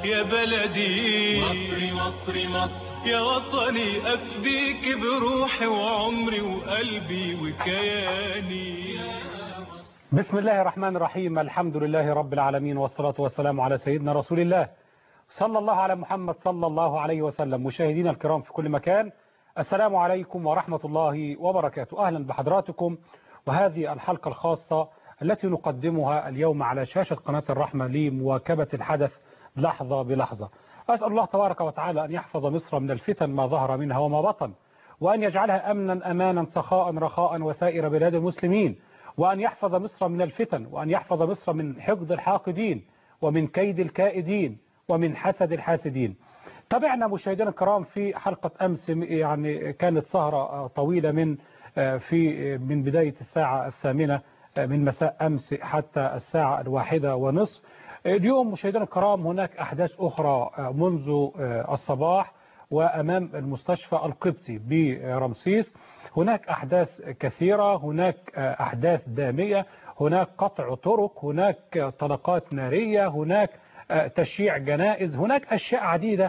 يا بلدي مصري مصري مصر يا وطني أفديك بروحي وعمري وقلبي وكياني بسم الله الرحمن الرحيم الحمد لله رب العالمين والصلاة والسلام على سيدنا رسول الله صلى الله على محمد صلى الله عليه وسلم مشاهدينا الكرام في كل مكان السلام عليكم ورحمة الله وبركاته أهلا بحضراتكم وهذه الحلقة الخاصة التي نقدمها اليوم على شاشة قناة الرحمة لمواكبة الحدث لحظة بلحظة أسأل الله تبارك وتعالى أن يحفظ مصر من الفتن ما ظهر منها وما بطن وأن يجعلها أمنا أمانا سخاء رخاء وسائر بلاد المسلمين وأن يحفظ مصر من الفتن وأن يحفظ مصر من حقد الحاقدين ومن كيد الكائدين ومن حسد الحاسدين تابعنا مشاهدينا الكرام في حلقة أمس يعني كانت سهرة طويلة من في من بداية الساعة الثامنة من مساء أمس حتى الساعة الواحدة ونصف اليوم مشاهدينا الكرام هناك أحداث أخرى منذ الصباح وأمام المستشفى القبطي برمسيس هناك أحداث كثيرة هناك أحداث دامية هناك قطع طرق هناك طلقات نارية هناك تشييع جنائز هناك أشياء عديدة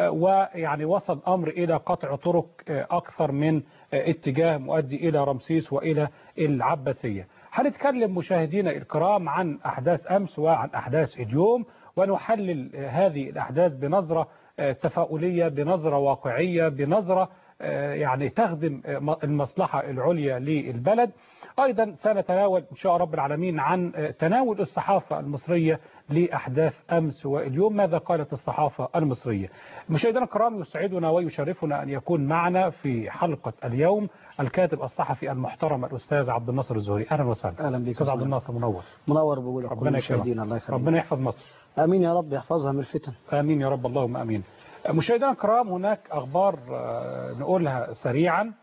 ويعني وصل أمر إلى قطع طرق أكثر من اتجاه مؤدي إلى رمسيس وإلى العباسية هنتكلم مشاهدينا الكرام عن أحداث أمس وعن أحداث اليوم ونحلل هذه الأحداث بنظرة تفاؤلية بنظرة واقعية بنظرة يعني تخدم المصلحة العليا للبلد أيضا سنتناول إن شاء رب العالمين عن تناول الصحافة المصرية لأحداث أمس واليوم ماذا قالت الصحافة المصرية مشاهدينا الكرام يسعدنا ويشرفنا أن يكون معنا في حلقة اليوم الكاتب الصحفي المحترم الأستاذ عبد الناصر الزهري أهلا وسهلا أهلا بك أستاذ عبد الناصر منور منور بقول لك ربنا يكرمك الله يخليك ربنا يحفظ مصر امين يا رب يحفظها من الفتن آمين يا رب اللهم آمين مشاهدينا الكرام هناك أخبار نقولها سريعا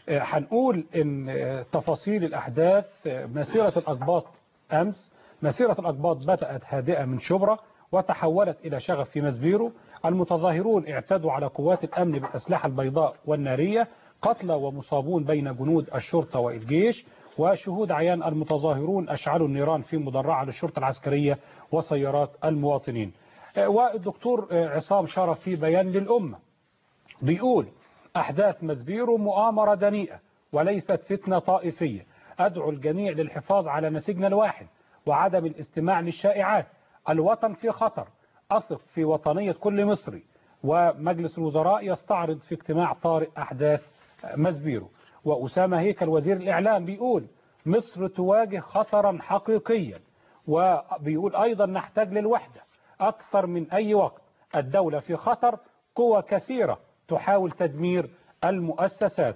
هنقول ان تفاصيل الأحداث مسيرة الأقباط أمس مسيرة الأقباط بدأت هادئة من شبرا وتحولت إلى شغف في مزبيرو المتظاهرون اعتدوا على قوات الأمن بالأسلحة البيضاء والنارية قتلى ومصابون بين جنود الشرطة والجيش وشهود عيان المتظاهرون أشعلوا النيران في مدرعة للشرطة العسكرية وسيارات المواطنين والدكتور عصام شرف في بيان للأمة بيقول أحداث مزبيرو مؤامرة دنيئة وليست فتنة طائفية أدعو الجميع للحفاظ على نسيجنا الواحد وعدم الاستماع للشائعات الوطن في خطر أثق في وطنية كل مصري ومجلس الوزراء يستعرض في اجتماع طارئ أحداث مزبيرو وأسامة هيكل وزير الإعلام بيقول مصر تواجه خطرا حقيقيا وبيقول أيضا نحتاج للوحدة أكثر من أي وقت الدولة في خطر قوى كثيرة تحاول تدمير المؤسسات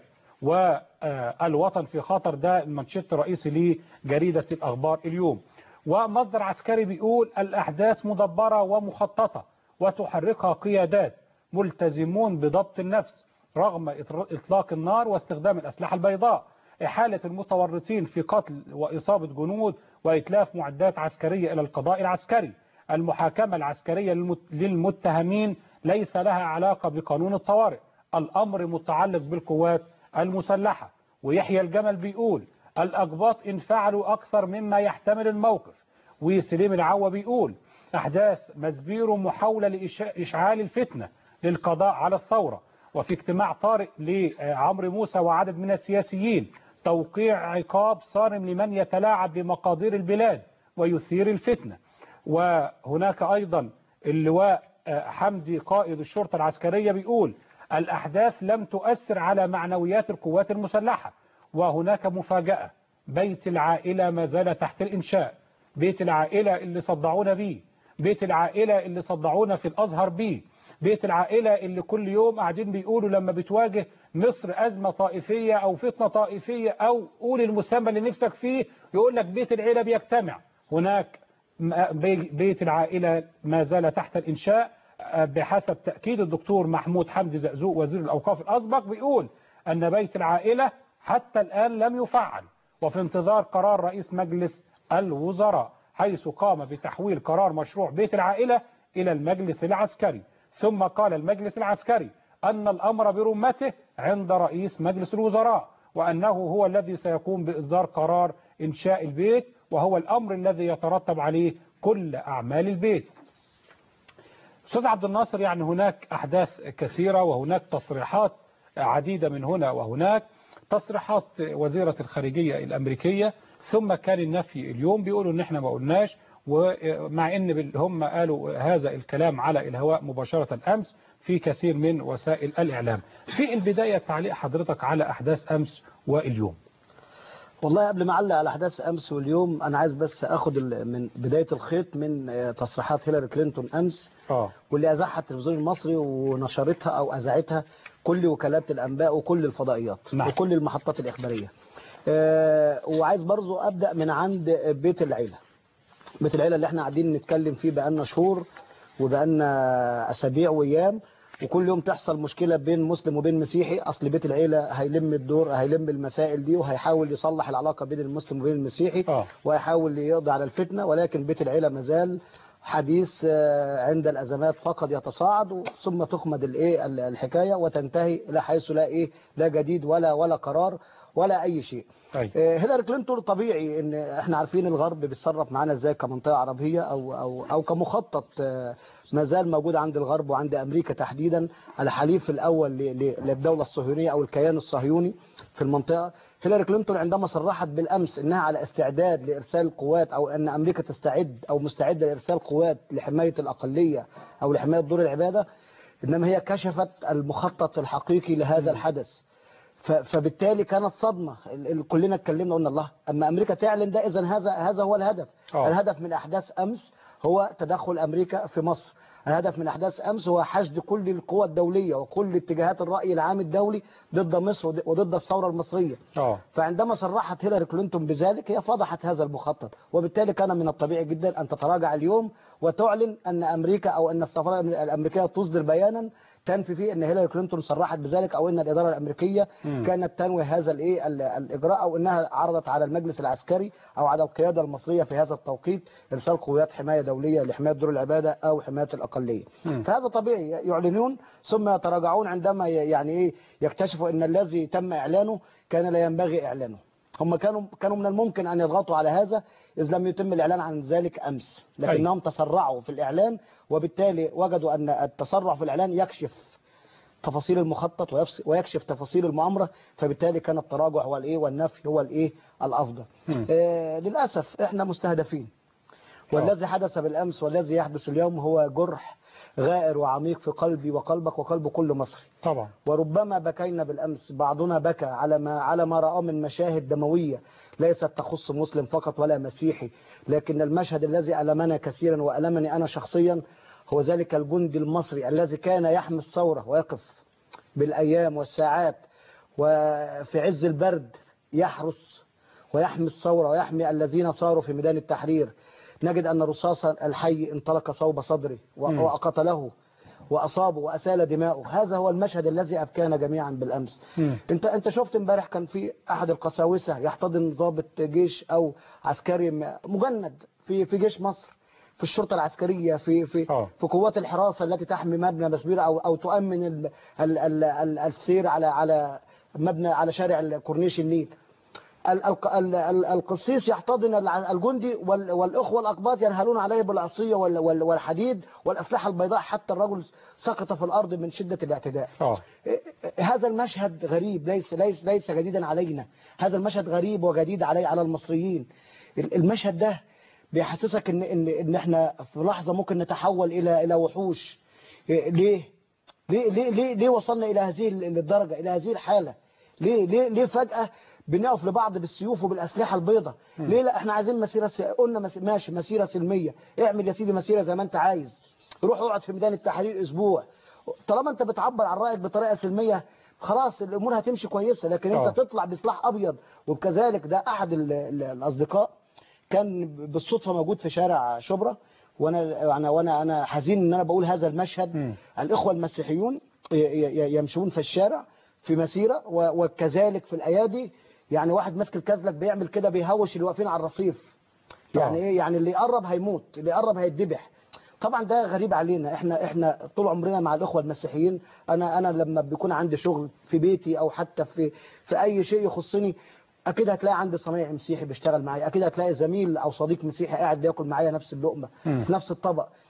والوطن في خطر ده المنشط الرئيسي لجريدة الأخبار اليوم ومصدر عسكري بيقول الأحداث مدبرة ومخططة وتحركها قيادات ملتزمون بضبط النفس رغم إطلاق النار واستخدام الأسلحة البيضاء إحالة المتورطين في قتل وإصابة جنود وإتلاف معدات عسكرية إلى القضاء العسكري المحاكمة العسكرية للمتهمين ليس لها علاقة بقانون الطوارئ الأمر متعلق بالقوات المسلحة ويحيى الجمل بيقول الأقباط إن فعلوا أكثر مما يحتمل الموقف وسليم العوة بيقول أحداث مزبيرو محاولة لإشعال الفتنة للقضاء على الثورة وفي اجتماع طارئ لعمرو موسى وعدد من السياسيين توقيع عقاب صارم لمن يتلاعب بمقادير البلاد ويثير الفتنة وهناك أيضا اللواء حمدي قائد الشرطة العسكرية بيقول الأحداث لم تؤثر على معنويات القوات المسلحة وهناك مفاجأة بيت العائلة ما زال تحت الإنشاء بيت العائلة اللي صدعونا بيه بيت العائلة اللي صدعونا في الأزهر بيه بيت العائلة اللي كل يوم قاعدين بيقولوا لما بتواجه مصر أزمة طائفية أو فتنة طائفية أو قول المسمى اللي نفسك فيه يقول لك بيت العيلة بيجتمع هناك بيت العائلة ما زال تحت الإنشاء بحسب تأكيد الدكتور محمود حمدي زقزوق وزير الأوقاف الأسبق بيقول أن بيت العائلة حتى الآن لم يفعل وفي انتظار قرار رئيس مجلس الوزراء حيث قام بتحويل قرار مشروع بيت العائلة إلى المجلس العسكري ثم قال المجلس العسكري أن الأمر برمته عند رئيس مجلس الوزراء وأنه هو الذي سيقوم بإصدار قرار إنشاء البيت وهو الأمر الذي يترتب عليه كل أعمال البيت أستاذ عبد الناصر يعني هناك أحداث كثيرة وهناك تصريحات عديدة من هنا وهناك تصريحات وزيرة الخارجية الأمريكية ثم كان النفي اليوم بيقولوا ان احنا ما قلناش ومع ان هم قالوا هذا الكلام على الهواء مباشرة أمس في كثير من وسائل الإعلام في البداية تعليق حضرتك على أحداث أمس واليوم والله قبل ما اعلق على احداث امس واليوم انا عايز بس اخد ال- من بدايه الخيط من آه، تصريحات هيلاري كلينتون امس اه واللي اذاعها التلفزيون المصري ونشرتها او اذاعتها كل وكالات الانباء وكل الفضائيات نعم. وكل المحطات الاخباريه آه، وعايز برضو ابدا من عند بيت العيله بيت العيله اللي احنا قاعدين نتكلم فيه بقالنا شهور وبقالنا اسابيع وايام وكل يوم تحصل مشكله بين مسلم وبين مسيحي اصل بيت العيله هيلم الدور هيلم المسائل دي وهيحاول يصلح العلاقه بين المسلم وبين المسيحي آه. ويحاول يقضي على الفتنه ولكن بيت العيله مازال حديث آه، عند الازمات فقط يتصاعد ثم تخمد الايه الحكايه وتنتهي الى حيث لا ايه لا جديد ولا ولا قرار ولا اي شيء أي. آه، هيلاري كلينتون طبيعي ان احنا عارفين الغرب بيتصرف معانا ازاي كمنطقه عربيه او او او كمخطط آه، ما زال موجود عند الغرب وعند امريكا تحديدا الحليف الاول ل- ل- للدوله الصهيونيه او الكيان الصهيوني في المنطقه هيلاري كلينتون عندما صرحت بالامس انها على استعداد لارسال قوات او ان امريكا تستعد او مستعده لارسال قوات لحمايه الاقليه او لحمايه دور العباده انما هي كشفت المخطط الحقيقي لهذا الحدث ف- فبالتالي كانت صدمه ال- ال- كلنا اتكلمنا قلنا الله اما امريكا تعلن ده اذا هذا هذا هو الهدف آه. الهدف من احداث امس هو تدخل امريكا في مصر الهدف من احداث امس هو حشد كل القوى الدوليه وكل اتجاهات الراي العام الدولي ضد مصر وضد- وضد الثوره المصريه اه فعندما صرحت هيلاري كلينتون بذلك هي فضحت هذا المخطط وبالتالي كان من الطبيعي جدا أن تتراجع اليوم وتعلن أن أمريكا أو أن السفارة الأمريكية تصدر بيانا تنفي فيه أن هيلاري كلينتون صرحت بذلك أو أن الإدارة الأمريكية مم. كانت تنوي هذا الإيه ال- الإجراء أو أنها عرضت على المجلس العسكري أو على القيادة المصرية في هذا التوقيت إرسال قوات حماية دولية لحماية دور العبادة أو حماية الأقلية مم. فهذا طبيعي يعلنون ثم يتراجعون عندما ي- يعني إيه يكتشفوا أن الذي تم إعلانه كان لا ينبغي إعلانه هم كانوا كانوا من الممكن ان يضغطوا على هذا اذ لم يتم الاعلان عن ذلك امس لكنهم تسرعوا في الاعلان وبالتالي وجدوا ان التسرع في الاعلان يكشف تفاصيل المخطط ويفس- ويكشف تفاصيل المؤامره فبالتالي كان التراجع هو الايه والنفي هو الايه الافضل مم. آه للاسف احنا مستهدفين والذي حدث بالامس والذي يحدث اليوم هو جرح غائر وعميق في قلبي وقلبك وقلب كل مصري طبعا وربما بكينا بالامس بعضنا بكى على ما على ما راه من مشاهد دمويه ليست تخص مسلم فقط ولا مسيحي لكن المشهد الذي المنا كثيرا والمني انا شخصيا هو ذلك الجندي المصري الذي كان يحمي الثوره ويقف بالايام والساعات وفي عز البرد يحرس ويحمي الثوره ويحمي الذين صاروا في ميدان التحرير نجد ان رصاصا الحي انطلق صوب صدره مم. وقتله واصابه واسال دماؤه هذا هو المشهد الذي ابكانا جميعا بالامس مم. انت انت شفت امبارح كان في احد القساوسه يحتضن ضابط جيش او عسكري م- مجند في في جيش مصر في الشرطه العسكريه في في آه. في قوات الحراسه التي تحمي مبنى مسبير او او تؤمن ال ال ال ال السير على على مبنى على شارع كورنيش النيل ال- ال- ال- ال- القسيس يحتضن الع- الجندي وال- والإخوة الأقباط ينهلون عليه بالعصية وال- وال- والحديد والأسلحة البيضاء حتى الرجل سقط في الأرض من شدة الاعتداء اه هذا المشهد غريب ليس ليس ليس جديدا علينا هذا المشهد غريب وجديد علي على المصريين ال- المشهد ده بيحسسك ان ان ان احنا في لحظه ممكن نتحول الى الى وحوش إيه، ليه ليه ليه ليه, ليه وصلنا الى هذه ال- الدرجه الى هذه الحاله ليه ليه ليه فجاه بنقف لبعض بالسيوف وبالاسلحه البيضاء ليه لا احنا عايزين مسيره س... قلنا مس... ماشي مسيره سلميه اعمل يا سيدي مسيره زي ما انت عايز روح اقعد في ميدان التحرير اسبوع طالما انت بتعبر عن رايك بطريقه سلميه خلاص الامور هتمشي كويسه لكن آه. انت تطلع بسلاح ابيض وبكذلك ده احد ال... ال... الاصدقاء كان بالصدفه موجود في شارع شبرا وانا انا وانا انا حزين ان انا بقول هذا المشهد مم. الاخوه المسيحيون ي- ي- يمشون في الشارع في مسيره و- وكذلك في الايادي يعني واحد ماسك الكازلك بيعمل كده بيهوش اللي واقفين على الرصيف يعني آه. ايه يعني اللي يقرب هيموت اللي يقرب هيتذبح طبعا ده غريب علينا احنا احنا طول عمرنا مع الاخوه المسيحيين انا انا لما بيكون عندي شغل في بيتي او حتى في في اي شيء يخصني اكيد هتلاقي عندي صنايعي مسيحي بيشتغل معايا اكيد هتلاقي زميل او صديق مسيحي قاعد بياكل معايا نفس اللقمه مم. في نفس الطبق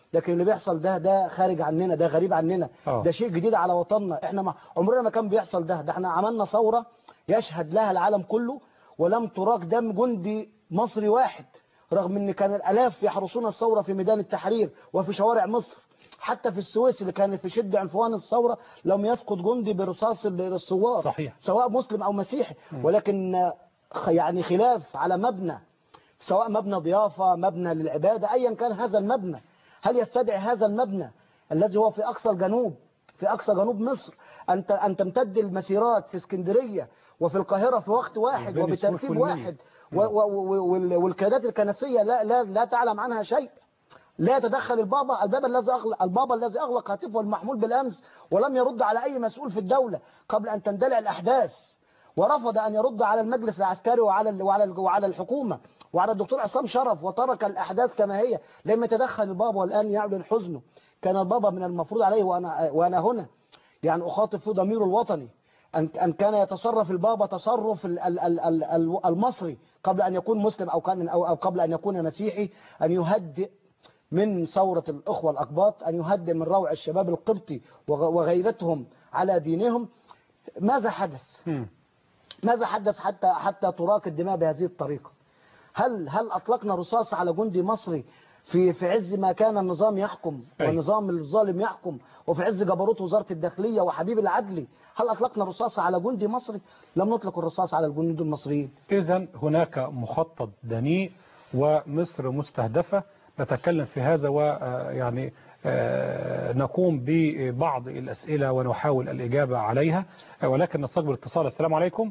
لكن اللي بيحصل ده ده خارج عننا ده غريب عننا آه. ده شيء جديد على وطننا احنا ما عمرنا ما كان بيحصل ده ده احنا عملنا ثورة يشهد لها العالم كله ولم تراق دم جندي مصري واحد رغم ان كان الالاف يحرسون الثورة في ميدان التحرير وفي شوارع مصر حتى في السويس اللي كانت في شد عنفوان الثورة لم يسقط جندي برصاص الثوار صحيح. سواء مسلم او مسيحي ولكن آه، خ- يعني خلاف على مبنى سواء مبنى ضيافة مبنى للعبادة أيا كان هذا المبنى هل يستدعي هذا المبنى الذي هو في أقصى الجنوب في أقصى جنوب مصر أن ت- أن تمتد المسيرات في اسكندرية وفي القاهرة في وقت واحد بين السويس وبترتيب والنيل. واحد و- و- و- وال- والقيادات الكنسية لا لا لا تعلم عنها شيء لا يتدخل البابا الباب الذي أغلق البابا الذي أغلق هاتفه المحمول بالأمس ولم يرد على أي مسؤول في الدولة قبل أن تندلع الأحداث ورفض أن يرد على المجلس العسكري وعلى ال- وعلى ال- وعلى الحكومة وعلى الدكتور عصام شرف وترك الأحداث كما هي لم يتدخل البابا والآن يعلن حزنه كان البابا من المفروض عليه وأنا وأنا هنا يعني أخاطب في ضميره الوطني أن أن كان يتصرف البابا تصرف ال- ال- ال- ال- ال- المصري قبل أن يكون مسلم أو كان أو أو قبل أن يكون مسيحي أن يهدئ من ثورة الأخوة الأقباط أن يهدئ من روع الشباب القبطي وغ- وغيرتهم على دينهم ماذا حدث؟ مم. ماذا حدث حتى حتى تراق الدماء بهذه الطريقة هل هل أطلقنا رصاص على جندي مصري في في عز ما كان النظام يحكم أي. والنظام الظالم يحكم وفي عز جبروت وزارة الداخلية وحبيب العدلي هل أطلقنا رصاص على جندي مصري لم نطلق الرصاص على الجنود المصريين إذا هناك مخطط دنيء ومصر مستهدفة نتكلم في هذا ويعني نقوم ببعض الأسئلة ونحاول الإجابة عليها آه، ولكن نستقبل اتصال السلام عليكم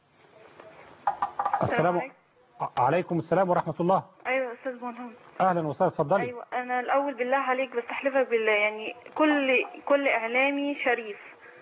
السلام عليكم. عليكم السلام ورحمة الله ايوه استاذ ملهم أهلا وسهلا اتفضلي ايوه انا الاول بالله عليك بستحلفك بالله يعني كل كل اعلامي شريف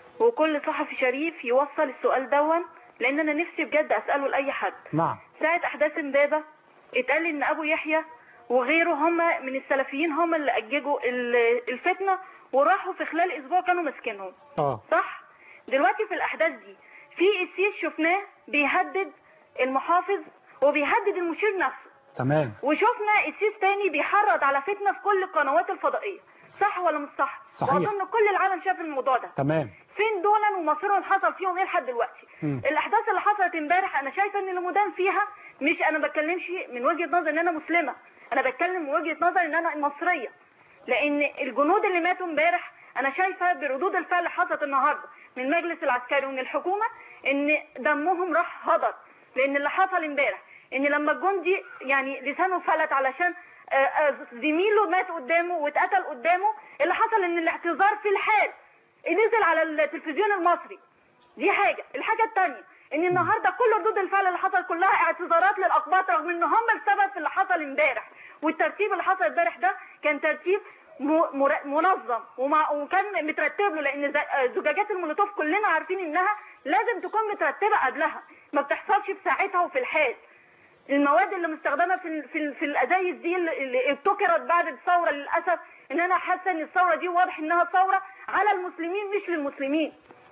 وكل صحفي شريف يوصل السؤال دون لان انا نفسي بجد اساله لاي حد نعم ساعه احداث امبابه اتقال ان ابو يحيى وغيره هم من السلفيين هم اللي اججوا ال- الفتنه وراحوا في خلال اسبوع كانوا ماسكينهم اه صح دلوقتي في الاحداث دي في قسيس شفناه بيهدد المحافظ وبيهدد المشير نفسه تمام وشفنا قسيس تاني بيحرض على فتنه في كل القنوات الفضائيه صح ولا مش صح صحيح. واظن كل العالم شاف الموضوع ده تمام فين دولا ومصيرهم حصل فيهم ايه لحد دلوقتي مم. الاحداث اللي حصلت امبارح انا شايفه ان اللي مدان فيها مش انا بتكلمش من وجهه نظر ان انا مسلمه انا بتكلم من وجهه نظر ان انا مصريه لان الجنود اللي ماتوا امبارح انا شايفه بردود الفعل اللي حصلت النهارده من المجلس العسكري ومن الحكومه ان دمهم راح هدر لان اللي حصل امبارح ان لما الجندي يعني لسانه فلت علشان آه، آه، زميله مات قدامه واتقتل قدامه اللي حصل ان الاعتذار في الحال نزل على التلفزيون المصري دي حاجة الحاجة التانية ان النهاردة كل ردود الفعل اللي حصل كلها اعتذارات للاقباط رغم ان هم السبب في اللي حصل امبارح والترتيب اللي حصل امبارح ده كان ترتيب م- مر- منظم ومع وكان مترتب له لان ز- آه، زجاجات المولوتوف كلنا عارفين انها لازم تكون مترتبة قبلها ما بتحصلش في ساعتها وفي الحال المواد اللي مستخدمه في ال- في, ال- في الازايز دي اللي اللي ابتكرت بعد الثوره للاسف ان انا حاسه ان الثوره دي واضح انها ثوره على المسلمين مش للمسلمين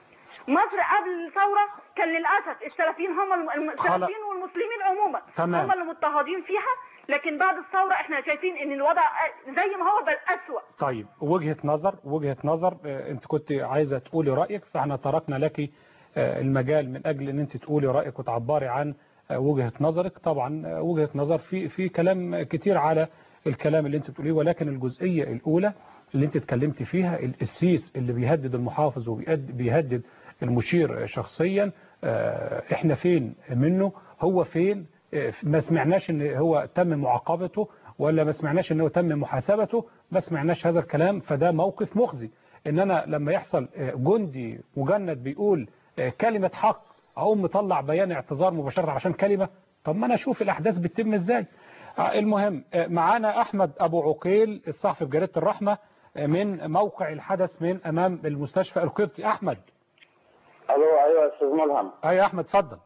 مصر قبل الثوره كان للاسف السلفيين هم الم- الم- السلفيين والمسلمين عموما تمام. هم اللي مضطهدين فيها لكن بعد الثوره احنا شايفين ان الوضع زي ما هو بل اسوأ طيب وجهة نظر وجهة نظر آه، انت كنت عايزة تقولي رأيك فاحنا تركنا لك آه، المجال من اجل ان انت تقولي رأيك وتعبري عن آه، وجهة نظرك طبعا آه، وجهة نظر في في كلام كتير على الكلام اللي انت بتقوليه ولكن الجزئية الاولى اللي انت اتكلمت فيها السيس اللي بيهدد المحافظ وبيهدد المشير شخصيا آه، احنا فين منه هو فين آه، ما سمعناش ان هو تم معاقبته ولا ما سمعناش ان هو تم محاسبته ما سمعناش هذا الكلام فده موقف مخزي ان انا لما يحصل آه، جندي مجند بيقول آه، كلمة حق اقوم مطلع بيان اعتذار مباشرة عشان كلمة طب ما انا اشوف الاحداث بتتم ازاي آه، المهم آه، معانا احمد ابو عقيل الصحفي في جريدة الرحمة آه، من موقع الحدث من امام المستشفى القبطي احمد الو ايوه يا استاذ ملهم ايوه يا احمد اتفضل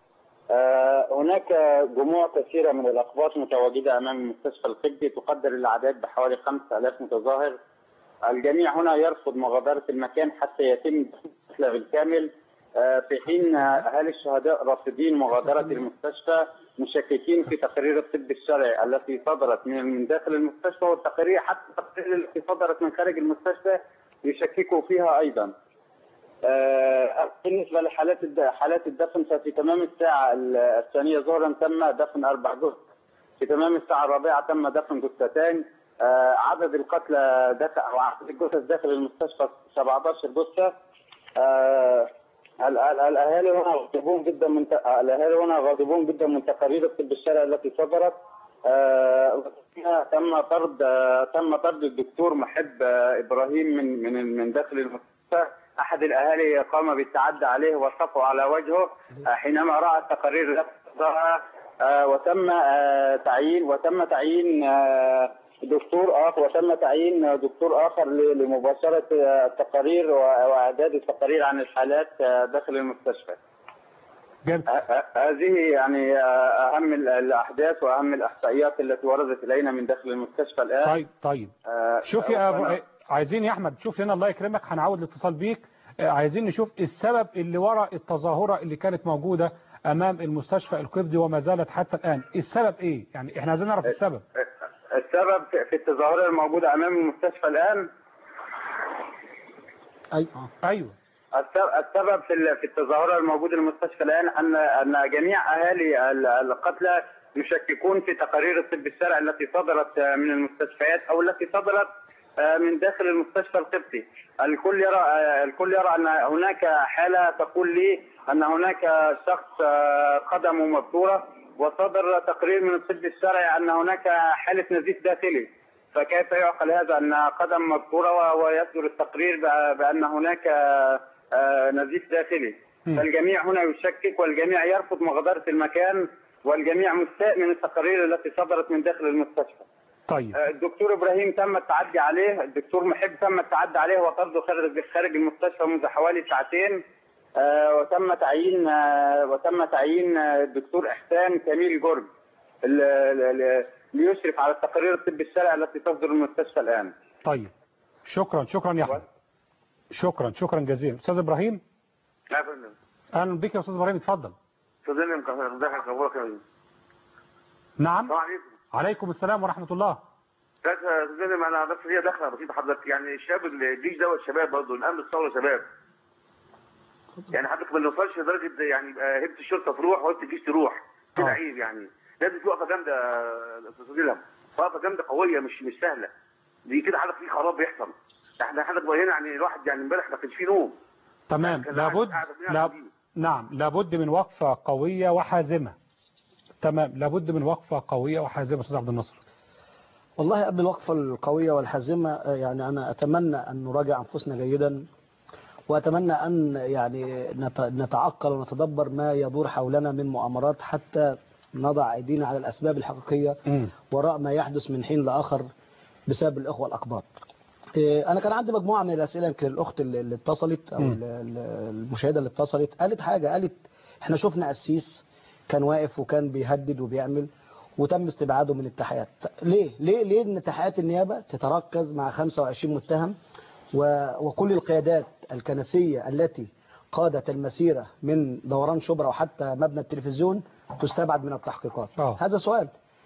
آه هناك جموع كثيره من الاقباط متواجده امام المستشفى القبطي تقدر الاعداد بحوالي 5000 متظاهر الجميع هنا يرفض مغادره المكان حتى يتم القتل بالكامل آه في حين اهالي الشهداء رافضين مغادره المستشفى مشككين في تقرير الطب الشرعي التي صدرت من من داخل المستشفى والتقارير حتى التقارير التي صدرت من خارج المستشفى يشككوا فيها ايضا. آه، بالنسبه لحالات الد- حالات الدفن ففي تمام الساعه ال- الثانيه ظهرا تم دفن اربع جثث. في تمام الساعه الرابعه تم دفن جثتين. آه، عدد القتلى داخل او عدد الجثث داخل المستشفى 17 جثه. آه، ال- ال- الاهالي هنا غاضبون جدا من ت- الاهالي هنا غاضبون جدا من تقارير الطب الشرعي التي صدرت آه، تم طرد آه، تم طرد الدكتور محب آه، ابراهيم من من من داخل المستشفى احد الاهالي قام بالتعدي عليه وصفه على وجهه آه، حينما راى التقارير التي صدرها آه، وتم آه، تعيين وتم تعيين آه، دكتور اخر وتم تعيين دكتور اخر ل- لمباشره آه، التقارير و- واعداد التقارير عن الحالات آه، داخل المستشفى. جميل ه- ه- هذه يعني آه، اهم ال- الاحداث واهم الاحصائيات التي وردت الينا من داخل المستشفى الان. طيب طيب آه، شوف يا أبو... وأنا- عايزين يا احمد شوف لنا الله يكرمك هنعود الاتصال بيك آه، عايزين نشوف السبب اللي وراء التظاهرة اللي كانت موجودة امام المستشفى القبطي وما زالت حتى الان السبب ايه يعني احنا عايزين نعرف السبب السبب في- في التظاهره الموجوده امام المستشفى الان أي آه. ايوه السبب السبب في ال- في التظاهره الموجوده المستشفى الان ان ان جميع اهالي ال- القتلى يشككون في تقارير الطب الشرعي التي صدرت من المستشفيات او التي صدرت من داخل المستشفى القبطي الكل يرى الكل يرى ان هناك حاله تقول لي ان هناك شخص قدمه مبتوره وصدر تقرير من الطب الشرعي ان هناك حاله نزيف داخلي فكيف يعقل هذا ان قدم مبتوره و- ويصدر التقرير ب- بان هناك آه، نزيف داخلي مم. فالجميع هنا يشكك والجميع يرفض مغادره المكان والجميع مستاء من التقارير التي صدرت من داخل المستشفى طيب آه، الدكتور ابراهيم تم التعدي عليه الدكتور محب تم التعدي عليه وطرده خارج خارج المستشفى منذ حوالي ساعتين آه، وتم تعيين آه، وتم تعيين آه، الدكتور احسان كميل جورج ال- ال- ال- ليشرف على التقارير الطب الشرعي التي تصدر من المستشفى الان طيب شكرا شكرا يا احمد شكرا شكرا جزيلا استاذ ابراهيم لا يا فندم اهلا بك يا استاذ ابراهيم اتفضل صدقني مكافأة ضحك أبوك يا فندم نعم السلام عليكم عليكم السلام ورحمة الله لا صدقني ما أنا بس هي داخلة بسيطة حضرتك يعني الشباب الجيش دوت شباب برضه الأمن الثورة شباب يعني حضرتك ما نوصلش لدرجة يعني يبقى هيبة الشرطة تروح وهيبة الجيش تروح كده آه. عيب يعني لازم في وقفة جامدة يا أستاذ إلهام وقفة جامدة قوية مش مش سهلة دي كده حضرتك في خراب بيحصل احنا حضرتك بقى هنا يعني الواحد يعني امبارح ما كانش فيه نوم تمام كان لابد قاعد- قاعد لا... فيها. نعم لابد من وقفة قوية وحازمة تمام لابد من وقفة قوية وحازمة استاذ عبد الناصر والله قبل الوقفة القوية والحازمة آه، يعني أنا أتمنى أن نراجع أنفسنا جيدا وأتمنى أن يعني نت- نتعقل ونتدبر ما يدور حولنا من مؤامرات حتى نضع أيدينا على الأسباب الحقيقية مم. وراء ما يحدث من حين لآخر بسبب الإخوة الأقباط إيه، أنا كان عندي مجموعة من الأسئلة يمكن الأخت اللي اللي اتصلت أو مم. ال- ال- المشاهدة اللي اتصلت قالت حاجة قالت إحنا شفنا قسيس كان واقف وكان بيهدد وبيعمل وتم استبعاده من التحيات ليه ليه ليه ان تحيات النيابه تتركز مع 25 متهم و- وكل القيادات الكنسيه التي قادت المسيره من دوران شبرا وحتى مبنى التلفزيون تستبعد من التحقيقات آه. هذا سؤال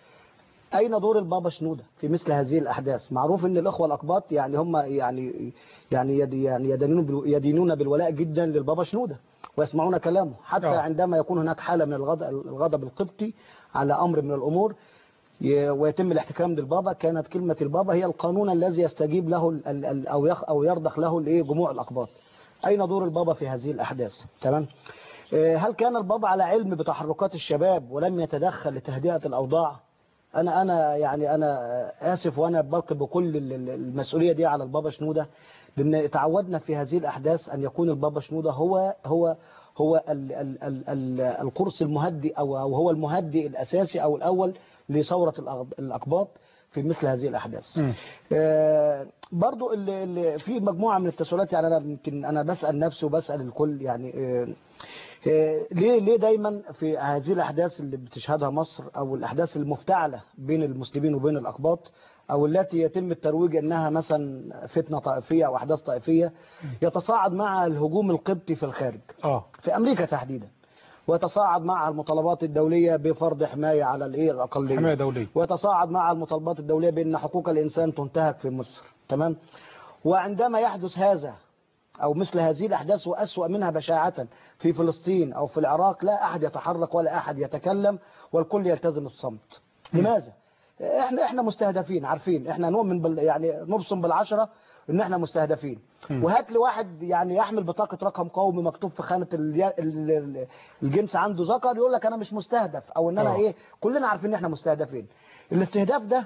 أين دور البابا شنودة في مثل هذه الأحداث معروف أن الأخوة الأقباط يعني هم يعني يعني يد- يعني يدينون بال- يدينون بالولاء جدا للبابا شنودة ويسمعون كلامه حتى آه. عندما يكون هناك حالة من الغضب, الغضب القبطي على أمر من الأمور ي- ويتم الاحتكام للبابا كانت كلمة البابا هي القانون الذي يستجيب له ال- ال- ال- أو يخ أو يرضخ له الإيه جموع الأقباط أين دور البابا في هذه الأحداث تمام آه، هل كان البابا على علم بتحركات الشباب ولم يتدخل لتهدئة الأوضاع انا انا يعني انا اسف وانا بلقي بكل ال- ال- المسؤوليه دي على البابا شنوده لان تعودنا في هذه الاحداث ان يكون البابا شنوده هو هو هو ال ال ال ال القرص المهدي او او هو المهدي الاساسي او الاول لثوره الأغ- الاقباط في مثل هذه الاحداث. مم. آه، برضو اللي اللي في مجموعه من التساؤلات يعني انا يمكن انا بسال نفسي وبسال الكل يعني آه، آه، ليه ليه دايما في هذه الاحداث اللي بتشهدها مصر او الاحداث المفتعله بين المسلمين وبين الاقباط او التي يتم الترويج انها مثلا فتنه طائفيه او احداث طائفيه يتصاعد مع الهجوم القبطي في الخارج اه في امريكا تحديدا ويتصاعد معها المطالبات الدولية بفرض حماية على الايه الأقلية حماية دولية ويتصاعد مع المطالبات الدولية بأن حقوق الإنسان تنتهك في مصر تمام وعندما يحدث هذا أو مثل هذه الأحداث وأسوأ منها بشاعة في فلسطين أو في العراق لا أحد يتحرك ولا أحد يتكلم والكل يلتزم الصمت لماذا؟ احنا احنا مستهدفين عارفين احنا نؤمن بال يعني نبصم بالعشرة ان احنا مستهدفين وهات لي واحد يعني يحمل بطاقة رقم قومي مكتوب في خانة ال- ال- ال- الجنس عنده ذكر يقول لك انا مش مستهدف او ان انا آه. ايه كلنا عارفين ان احنا مستهدفين الاستهداف ده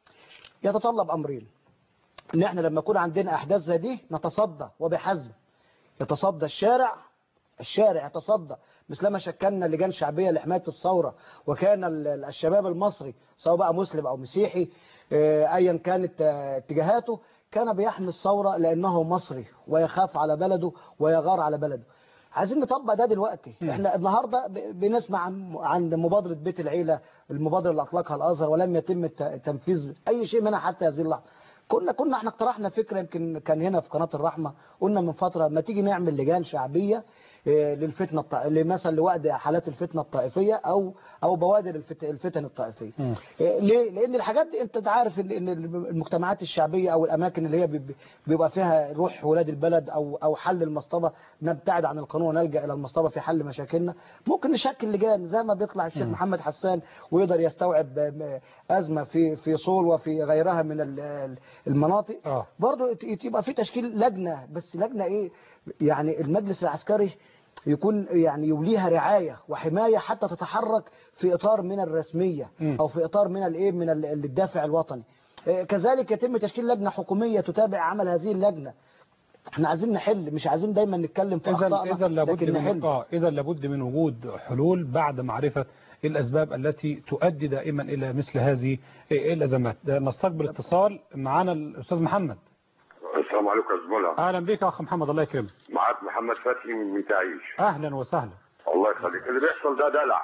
يتطلب امرين ان احنا لما يكون عندنا احداث زي دي نتصدى وبحزم يتصدى الشارع الشارع يتصدى مثلما شكلنا لجان شعبية لحماية الثورة وكان ال- ال- الشباب المصري سواء بقى مسلم أو مسيحي آه، أيا كانت آه، اتجاهاته كان بيحمي الثورة لأنه مصري ويخاف على بلده ويغار على بلده عايزين نطبق ده دلوقتي احنا النهارده ب- بنسمع عن عن مبادره بيت العيله المبادره اللي اطلقها الازهر ولم يتم الت- تنفيذ اي شيء منها حتى هذه اللحظه كنا كنا احنا اقترحنا فكره يمكن كان هنا في قناه الرحمه قلنا من فتره ما تيجي نعمل لجان شعبيه آه، للفتنه الط... مثلا لوقت حالات الفتنه الطائفيه او او بوادر الفت... الفتن الطائفيه مم. آه، ليه لان الحاجات دي انت عارف ان إن المجتمعات الشعبيه او الاماكن اللي هي بيب- بيبقى فيها روح ولاد البلد او او حل المصطبه نبتعد عن القانون ونلجا الى المصطبه في حل مشاكلنا ممكن نشكل لجان زي ما بيطلع الشيخ محمد حسان ويقدر يستوعب آه، ازمه في في صول وفي غيرها من ال- المناطق اه برضه يت- يبقى في تشكيل لجنة بس لجنة ايه يعني المجلس العسكري يكون يعني يوليها رعاية وحماية حتى تتحرك في إطار من الرسمية مم. أو في إطار من الإيه من ال- الدافع الوطني آه، كذلك يتم تشكيل لجنة حكومية تتابع عمل هذه اللجنة احنا عايزين نحل مش عايزين دايما نتكلم في اذا أخطائنا اذا لابد لكن من نحل اه اذا لابد من وجود حلول بعد معرفه الاسباب التي تؤدي دائما الى مثل هذه الازمات ده نستقبل اتصال معنا الاستاذ محمد السلام عليكم يا زملاء اهلا بك يا اخ محمد الله يكرمك معاك محمد فتحي من ميتعيش اهلا وسهلا الله يخليك اللي بيحصل ده دلع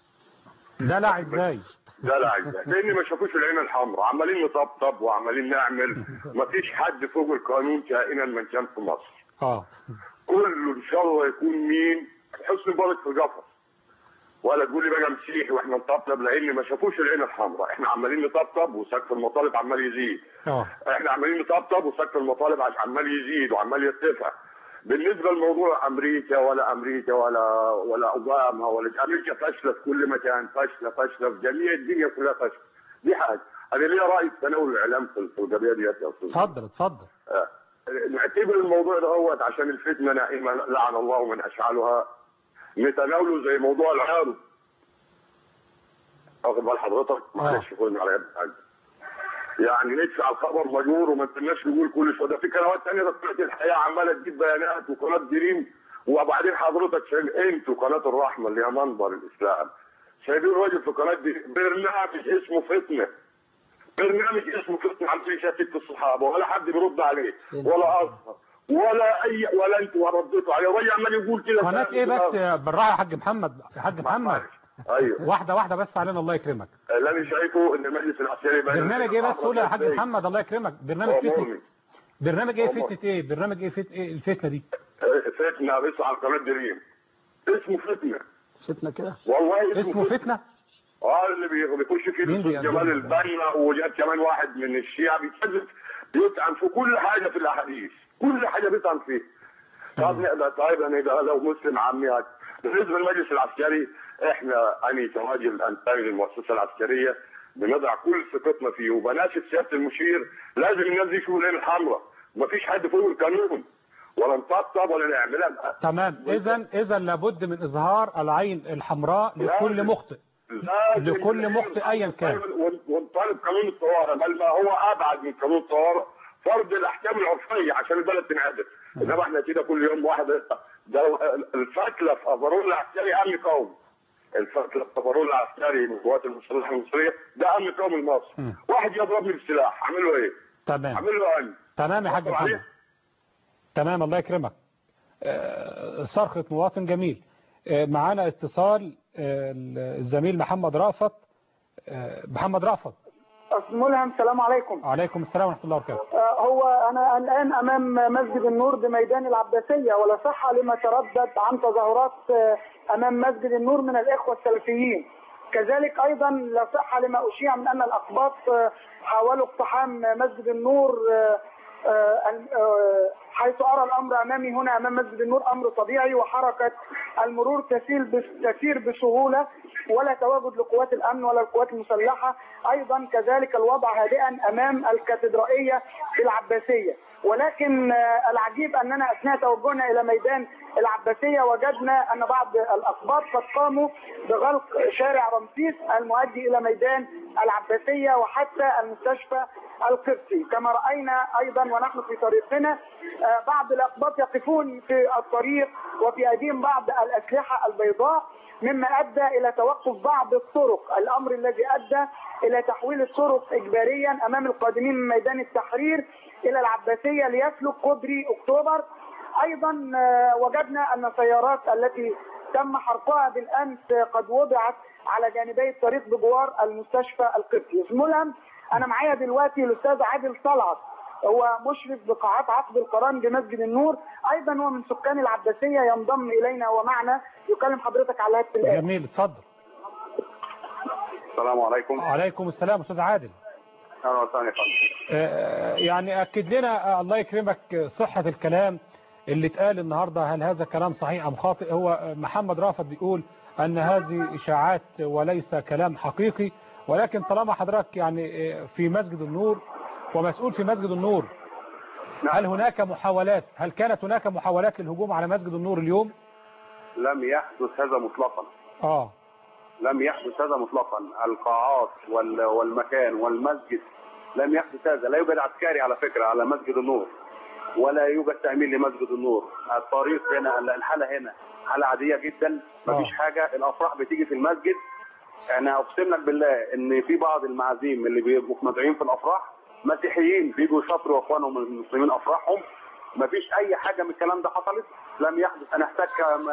دلع ازاي دلع ازاي لان ما شافوش العين الحمراء عمالين نطبطب وعمالين نعمل ما فيش حد فوق القانون كائنا من كان في مصر اه كله ان شاء الله يكون مين حسن مبارك في القفص ولا تقول لي بقى مسيحي واحنا نطبطب لان ما شافوش العين الحمراء احنا عمالين نطبطب وسقف المطالب عمال يزيد اه احنا عمالين نطبطب وسقف المطالب عش- عمال يزيد وعمال يرتفع بالنسبه لموضوع امريكا ولا امريكا ولا ولا اوباما ولا امريكا فاشله في كل مكان فاشله فاشله في جميع الدنيا كلها فاشله دي حاجه انا ليا راي في تناول الاعلام في في القضيه ديت يا استاذ اتفضل اتفضل آه، نعتبر الموضوع ده هو عشان الفتنه نائمه لعن الله من اشعلها نتناوله زي موضوع العارض واخد بال حضرتك معلش خدني على يد حاجه يعني ندفع الخبر مجور وما نستناش نقول كل شويه ده في قنوات ثانيه طلعت الحياه عماله تجيب بيانات وقناه دريم وبعدين حضرتك شايل انتوا قناه الرحمه اللي هي منبر الاسلام شايلين راجل في قناه دي برنامج اسمه فتنه برنامج اسمه فتنه عن في ست الصحابه ولا حد بيرد عليه ولا اصغر ولا اي ولا انتوا رديتوا عليه الراجل عمال يقول كده قناه ايه بس يا بالراحه يا حاج محمد يا حاج محمد ايوه واحده واحده بس علينا الله يكرمك اللي انا شايفه ان المجلس العسكري بقى- برنامج ايه بس قول يا حاج محمد الله يكرمك برنامج فتنه أمورني. برنامج ايه أمور. فتنه ايه برنامج ايه فتنه ايه الفتنه دي فتنه بس على قناه دريم اسمه فتنه فتنة كده والله اسمه فتنه اه اللي بي- بيخش فيه مين الاستاذ بيقدم جمال ده؟ البنا وجاب كمان واحد من الشيعة بيتكلم بيطعن في كل حاجه في الاحاديث كل حاجه بيطعن فيه طب نقدر طيب انا ده لو مسلم عمي هات. بالنسبه للمجلس العسكري احنا اني كراجل انتمي للمؤسسه العسكريه بنضع كل ثقتنا فيه وبناشد سياده المشير لازم الناس دي يشوفوا العين الحمراء مفيش حد فوق القانون ولا نطبطب ولا نعملها تمام اذا اذا لابد من اظهار العين الحمراء لكل لازم. مخطئ لازم لكل مخطئ أيا كان. ون- ونطالب قانون الطوارئ بل ما هو ابعد من قانون الطوارئ فرض الاحكام العرفيه عشان البلد تنعدل انما احنا كده كل يوم واحد ده الفتله في افرول العسكري امن قومي الفتله في افرول العسكري من القوات المسلحه المصريه ده امن قومي لمصر مم. واحد يضربني بالسلاح اعمل له ايه؟ تمام اعمل له انا تمام يا حاج أصبر محمد عليه. تمام الله يكرمك آه، صرخة مواطن جميل آه، معانا اتصال آه، الزميل محمد رأفت آه، محمد رأفت ملهم السلام عليكم عليكم السلام ورحمة الله وبركاته آه، هو أنا الآن أمام مسجد النور بميدان العباسية ولا صحة لما تردد عن تظاهرات آه، امام مسجد النور من الاخوه السلفيين كذلك ايضا لا صحه لما اشيع من ان الاقباط آه، حاولوا اقتحام مسجد النور آه، آه، آه، حيث ارى الامر امامي هنا امام مسجد النور امر طبيعي وحركه المرور تسير بس- تسير بسهوله ولا تواجد لقوات الامن ولا القوات المسلحه ايضا كذلك الوضع هادئا امام الكاتدرائيه العباسيه ولكن آه، العجيب اننا اثناء توجهنا الى ميدان العباسيه وجدنا ان بعض الاقباط قد قاموا بغلق شارع رمسيس المؤدي الى ميدان العباسيه وحتى المستشفى القبطي كما راينا ايضا ونحن في طريقنا آه، بعض الاقباط يقفون في الطريق وفي ايديهم بعض الاسلحه البيضاء مما ادى الى توقف بعض الطرق الامر الذي ادى الى تحويل الطرق اجباريا امام القادمين من ميدان التحرير الى العباسيه ليسلك كوبري اكتوبر ايضا آه، وجدنا ان السيارات التي تم حرقها بالامس قد وضعت على جانبي الطريق بجوار المستشفى القبطي ملهم انا معايا دلوقتي الاستاذ عادل طلعت هو مشرف بقاعات عقد القران بمسجد النور ايضا هو من سكان العباسيه ينضم الينا ومعنا يكلم حضرتك على هاتف الآن. جميل اتفضل السلام عليكم وعليكم السلام استاذ عادل اهلا وسهلا يا فندم آه، يعني اكد لنا آه، الله يكرمك آه، صحة الكلام اللي اتقال النهاردة هل هذا كلام صحيح ام خاطئ هو آه، محمد رافت بيقول ان هذه اشاعات وليس كلام حقيقي ولكن طالما حضرتك يعني آه، في مسجد النور ومسؤول في مسجد النور هل هناك محاولات هل كانت هناك محاولات للهجوم على مسجد النور اليوم لم يحدث هذا مطلقا اه لم يحدث هذا مطلقا القاعات وال- والمكان والمسجد لم يحدث هذا لا يوجد عسكري على فكرة على مسجد النور ولا يوجد تأمين لمسجد النور الطريق هنا الحالة هنا حالة عادية جدا مفيش حاجة الأفراح بتيجي في المسجد أنا أقسم لك بالله إن في بعض المعازيم اللي بيبقوا مدعوين في الأفراح مسيحيين بيجوا يشاطروا إخوانهم المسلمين أفراحهم مفيش أي حاجة من الكلام ده حصلت لم يحدث أن احتك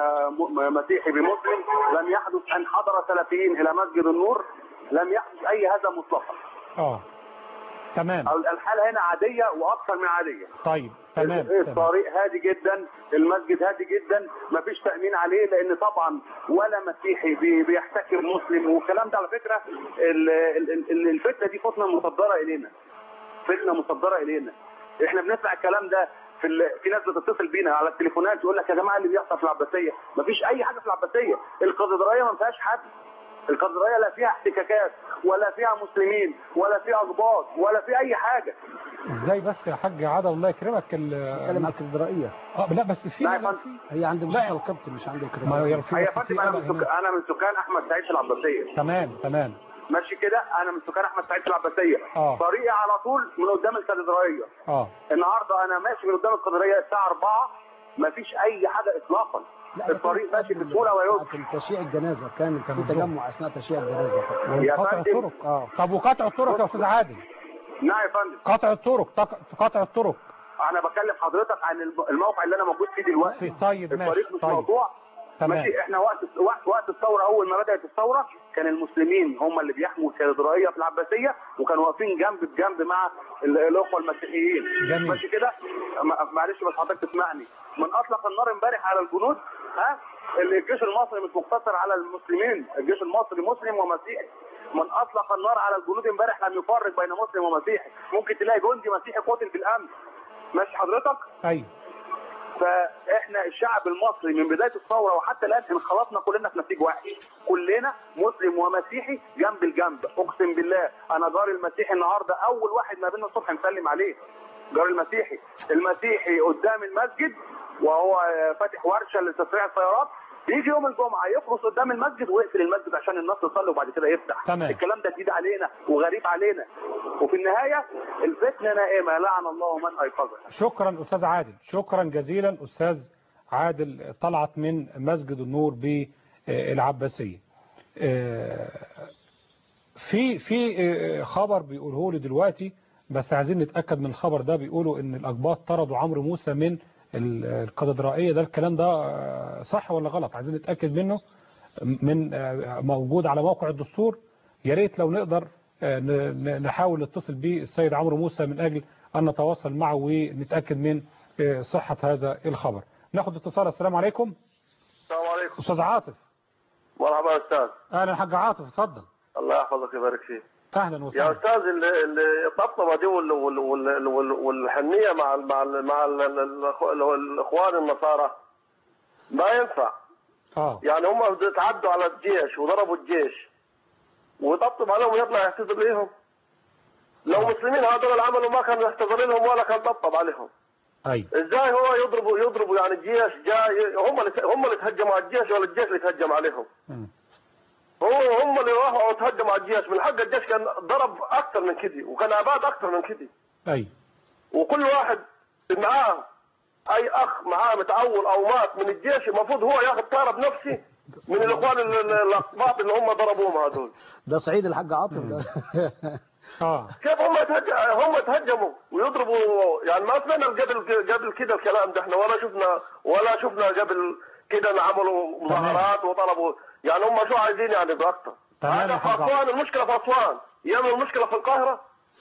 م- م- مسيحي بمسلم لم يحدث أن حضر سلفيين إلى مسجد النور لم يحدث أي هذا مطلقا اه تمام الحالة هنا عادية وأكثر من عادية طيب تمام تمام الطريق هادي جدا المسجد هادي جدا مفيش تأمين عليه لأن طبعا ولا مسيحي بي- بيحتكر مسلم والكلام ده على فكرة ال- ال- ال- الفتنة دي فتنة مصدرة إلينا فتنة مصدرة إلينا احنا بنسمع الكلام ده في ال... في ناس بتتصل بينا على التليفونات يقول لك يا جماعه اللي بيحصل في العباسيه مفيش اي حاجه في العباسيه الكاتدرائيه ما فيهاش حد الكاتدرائيه لا فيها احتكاكات ولا فيها مسلمين ولا فيها اضباط ولا في اي حاجه ازاي بس يا حاج عادل الله يكرمك ال- بتكلم على الكاتدرائيه اه لا بس في لا يا لا فندم. في هي عند المستشفى القبطي مش عند ما الكاتدرائيه هي في هي بس في فندم انا قلق من هنا. سكان انا من سكان احمد سعيد في العباسيه تمام تمام ماشي كده انا من سكان احمد سعيد في العباسيه آه. طريقي على طول من قدام الكاتدرائيه اه النهارده انا ماشي من قدام الكاتدرائيه الساعه 4 مفيش اي حاجه اطلاقا لا، هي الطريق كانت ماشي قبل بسهوله ويسر ساعة تشييع الجنازه كان كان في الظهر. تجمع اثناء تشييع الجنازه يا قطع فندم. الطرق اه طب وقطع الطرق يا استاذ عادل نعم يا فندم قطع الطرق تق- قطع الطرق انا بكلم حضرتك عن الم- الموقع اللي انا موجود فيه دلوقتي في- طيب ماشي الطريق مش طيب موضوع تمام ماشي احنا وقت وقت وقت الثوره اول ما بدات الثوره كان المسلمين هم اللي بيحموا الكاتدرائيه في العباسيه وكانوا واقفين جنب بجنب مع ال- الاخوه المسيحيين جميل. ماشي كده ما- معلش بس حضرتك تسمعني من اطلق النار امبارح على الجنود ها اللي الجيش المصري مش مقتصر على المسلمين الجيش المصري مسلم ومسيحي من اطلق النار على الجنود امبارح لم يفرق بين مسلم ومسيحي ممكن تلاقي جندي مسيحي قتل بالامس ماشي حضرتك ايوه فاحنا الشعب المصري من بدايه الثوره وحتى الان انخلطنا كلنا في نسيج واحد كلنا مسلم ومسيحي جنب الجنب اقسم بالله انا جاري المسيحي النهارده اول واحد ما بيننا الصبح مسلم عليه جاري المسيحي المسيحي قدام المسجد وهو فاتح ورشه لتسريع السيارات يجي يوم الجمعه يخلص قدام المسجد ويقفل المسجد عشان الناس تصلي وبعد كده يفتح تمام. الكلام ده جديد علينا وغريب علينا وفي النهايه الفتنه نائمه لعن الله من ايقظها شكرا استاذ عادل شكرا جزيلا استاذ عادل طلعت من مسجد النور بالعباسيه آه، في في آه، خبر بيقوله لي دلوقتي بس عايزين نتاكد من الخبر ده بيقولوا ان الاقباط طردوا عمرو موسى من ال- الكاتدرائيه ده الكلام ده آه، صح ولا غلط عايزين نتاكد منه من آه، موجود على موقع الدستور يا ريت لو نقدر آه، ن- ن- نحاول نتصل بالسيد عمرو موسى من اجل ان نتواصل معه ونتاكد من آه، صحه هذا الخبر ناخد اتصال السلام عليكم السلام عليكم استاذ عاطف مرحبا يا استاذ اهلا يا حاج عاطف اتفضل الله يحفظك ويبارك فيك اهلا يا وسهلا استاذ ال- ال- الطبطبه دي وال- وال- وال- وال- والحنيه مع ال- مع ال- مع ال- ال- الأخ- الاخوان النصارى ما ينفع اه يعني هم تعدوا على الجيش وضربوا الجيش ويطبطب عليهم ويطلع يعتذر ليهم لو مسلمين هذول اللي عملوا ما كان يعتذر لهم ولا كان طبطب عليهم ايوه ازاي هو يضربوا يضربوا يعني الجيش جاي هم اللي هم اللي تهجموا على الجيش ولا الجيش اللي تهجم عليهم مم. هو هم اللي راحوا تهجموا على الجيش من حق الجيش كان ضرب اكثر من كده وكان اباد اكثر من كده ايوه وكل واحد معاه اي اخ معاه متعور او مات من الجيش المفروض هو ياخذ طاره بنفسه من الاخوان ال- ال- الاقباط اللي هم ضربوهم هذول ده صعيد الحاج عاطف ده اه كيف هم تهج... هم تهجموا ويضربوا يعني ما سمعنا قبل قبل كده الكلام ده احنا ولا شفنا ولا شفنا قبل كده إن عملوا مظاهرات وطلبوا يعني هم شو عايزين يعني باكثر تمام يا هذا في حاج عاطف. اسوان المشكله في اسوان يعمل المشكله في القاهره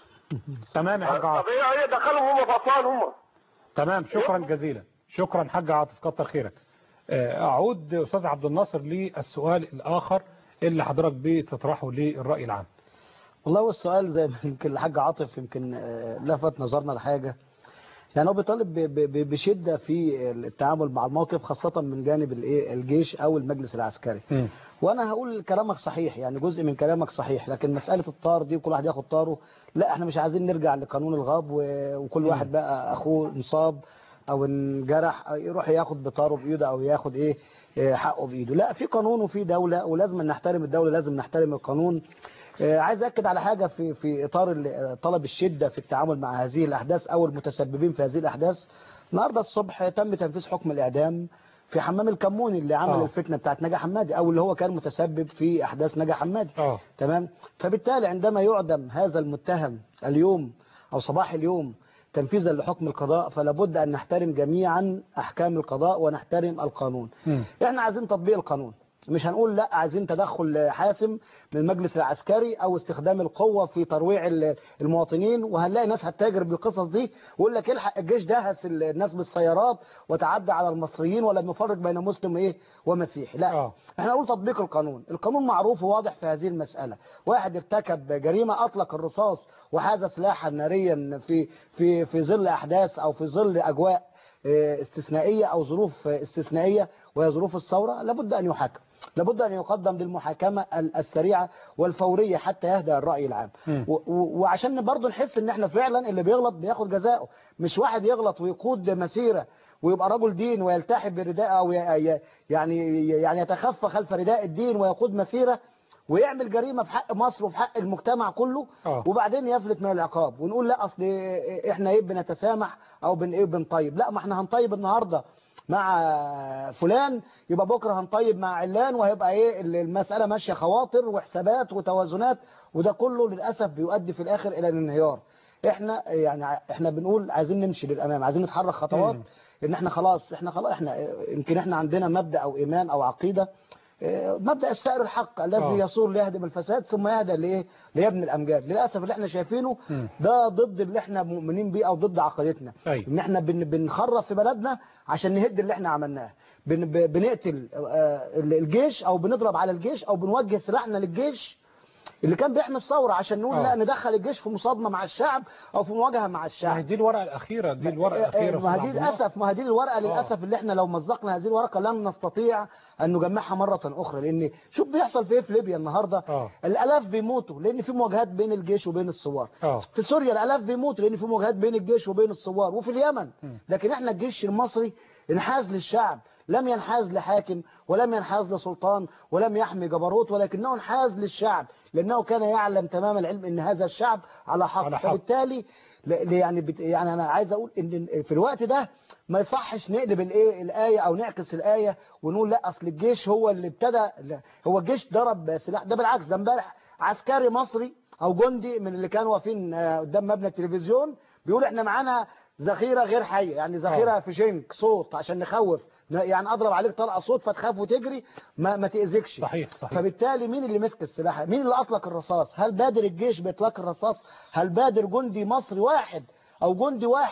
تمام يا حاج عاطف طب هي هي دخلهم هم في اسوان هم تمام شكرا جزيلا شكرا حاج عاطف كتر خيرك آه، اعود استاذ عبد الناصر للسؤال الاخر اللي حضرتك بتطرحه للراي العام والله هو السؤال زي ما يمكن الحاج عاطف يمكن آه، لفت نظرنا لحاجه يعني هو بيطالب ب- ب- بشده في التعامل مع الموقف خاصه من جانب الايه الجيش او المجلس العسكري مم. وانا هقول كلامك صحيح يعني جزء من كلامك صحيح لكن مساله الطار دي وكل واحد ياخد طاره لا احنا مش عايزين نرجع لقانون الغاب و- وكل واحد بقى اخوه مصاب او انجرح أو يروح ياخد بطاره بايده او ياخد ايه آه، حقه بايده لا في قانون وفي دوله ولازم نحترم الدوله لازم نحترم القانون آه، عايز اكد على حاجه في في اطار ال- طلب الشده في التعامل مع هذه الاحداث او المتسببين في هذه الاحداث النهارده الصبح تم تنفيذ حكم الاعدام في حمام الكموني اللي عمل آه. الفتنه بتاعت نجا حمادي او اللي هو كان متسبب في احداث نجا حمادي اه تمام فبالتالي عندما يعدم هذا المتهم اليوم او صباح اليوم تنفيذا لحكم القضاء فلا بد ان نحترم جميعا احكام القضاء ونحترم القانون مم. احنا عايزين تطبيق القانون مش هنقول لا عايزين تدخل حاسم من المجلس العسكري او استخدام القوه في ترويع ال- المواطنين وهنلاقي ناس هتتاجر بالقصص دي ويقول لك الحق الجيش دهس ال- الناس بالسيارات وتعدى على المصريين ولم يفرق بين مسلم ايه ومسيحي لا آه. احنا نقول تطبيق القانون القانون معروف وواضح في هذه المساله واحد ارتكب جريمه اطلق الرصاص وحاز سلاحا ناريا في في في ظل احداث او في ظل اجواء اه، استثنائيه او ظروف اه، استثنائيه وهي ظروف الثوره لابد ان يحاكم لابد ان يقدم للمحاكمه ال- السريعه والفوريه حتى يهدأ الراي العام مم. و- و- وعشان برضه نحس ان احنا فعلا اللي بيغلط بياخد جزاؤه مش واحد يغلط ويقود مسيره ويبقى رجل دين ويلتحف برداء او ي- ي- يعني يعني يتخفى خلف رداء الدين ويقود مسيره ويعمل جريمه في حق مصر وفي حق المجتمع كله آه. وبعدين يفلت من العقاب ونقول لا اصل احنا ايه بنتسامح او بن ايه بنطيب لا ما احنا هنطيب النهارده مع فلان يبقى بكره هنطيب مع علان وهيبقى ايه المساله ماشيه خواطر وحسابات وتوازنات وده كله للاسف بيؤدي في الاخر الى الانهيار احنا يعني احنا بنقول عايزين نمشي للامام عايزين نتحرك خطوات مم. ان احنا خلاص احنا خلاص احنا يمكن احنا عندنا مبدا او ايمان او عقيده اه، مبدا السائر الحق الذي آه. يصور ليهدم الفساد ثم يهدى لايه ليبني الامجاد للاسف اللي احنا شايفينه مم. ده ضد اللي احنا مؤمنين بيه او ضد عقيدتنا أيوة. ان احنا بن بنخرب في بلدنا عشان نهد اللي احنا عملناه بن ب- بنقتل آه، الجيش او بنضرب على الجيش او بنوجه سلاحنا للجيش اللي كان بيحمي الثوره عشان نقول آه. لا ندخل الجيش في مصادمه مع الشعب او في مواجهه مع ما هي الشعب دي الورقه الاخيره دي الورقه آه، الاخيره آه، ما أستاذ هي دي عبد الناصر. للاسف ما هي دي الورقه للاسف اللي احنا لو مزقنا هذه الورقه لن نستطيع ان نجمعها مره اخرى لان شوف بيحصل في ايه في ليبيا النهارده آه. الالاف بيموتوا لان في مواجهات بين الجيش وبين الثوار اه في سوريا الالاف بيموتوا لان في مواجهات بين الجيش وبين الثوار وفي اليمن لكن احنا الجيش المصري انحاز للشعب لم ينحاز لحاكم ولم ينحاز لسلطان ولم يحمي جبروت ولكنه انحاز للشعب لانه كان يعلم تمام العلم ان هذا الشعب على حق, على حق. فبالتالي ل- ل- يعني بت يعني انا عايز اقول ان في الوقت ده ما يصحش نقلب الايه الايه او نعكس الايه ونقول لا اصل الجيش هو اللي ابتدى لا، هو الجيش ضرب سلاح ده بالعكس ده امبارح عسكري مصري او جندي من اللي كانوا واقفين آه، قدام مبنى التلفزيون بيقول احنا معانا ذخيره غير حيه يعني ذخيره آه. في شنك صوت عشان نخوف يعني اضرب عليك طلقه صوت فتخاف وتجري ما ما تاذيكش صحيح صحيح فبالتالي مين اللي مسك السلاح مين اللي اطلق الرصاص هل بادر الجيش باطلاق الرصاص هل بادر جندي مصري واحد او جندي واحد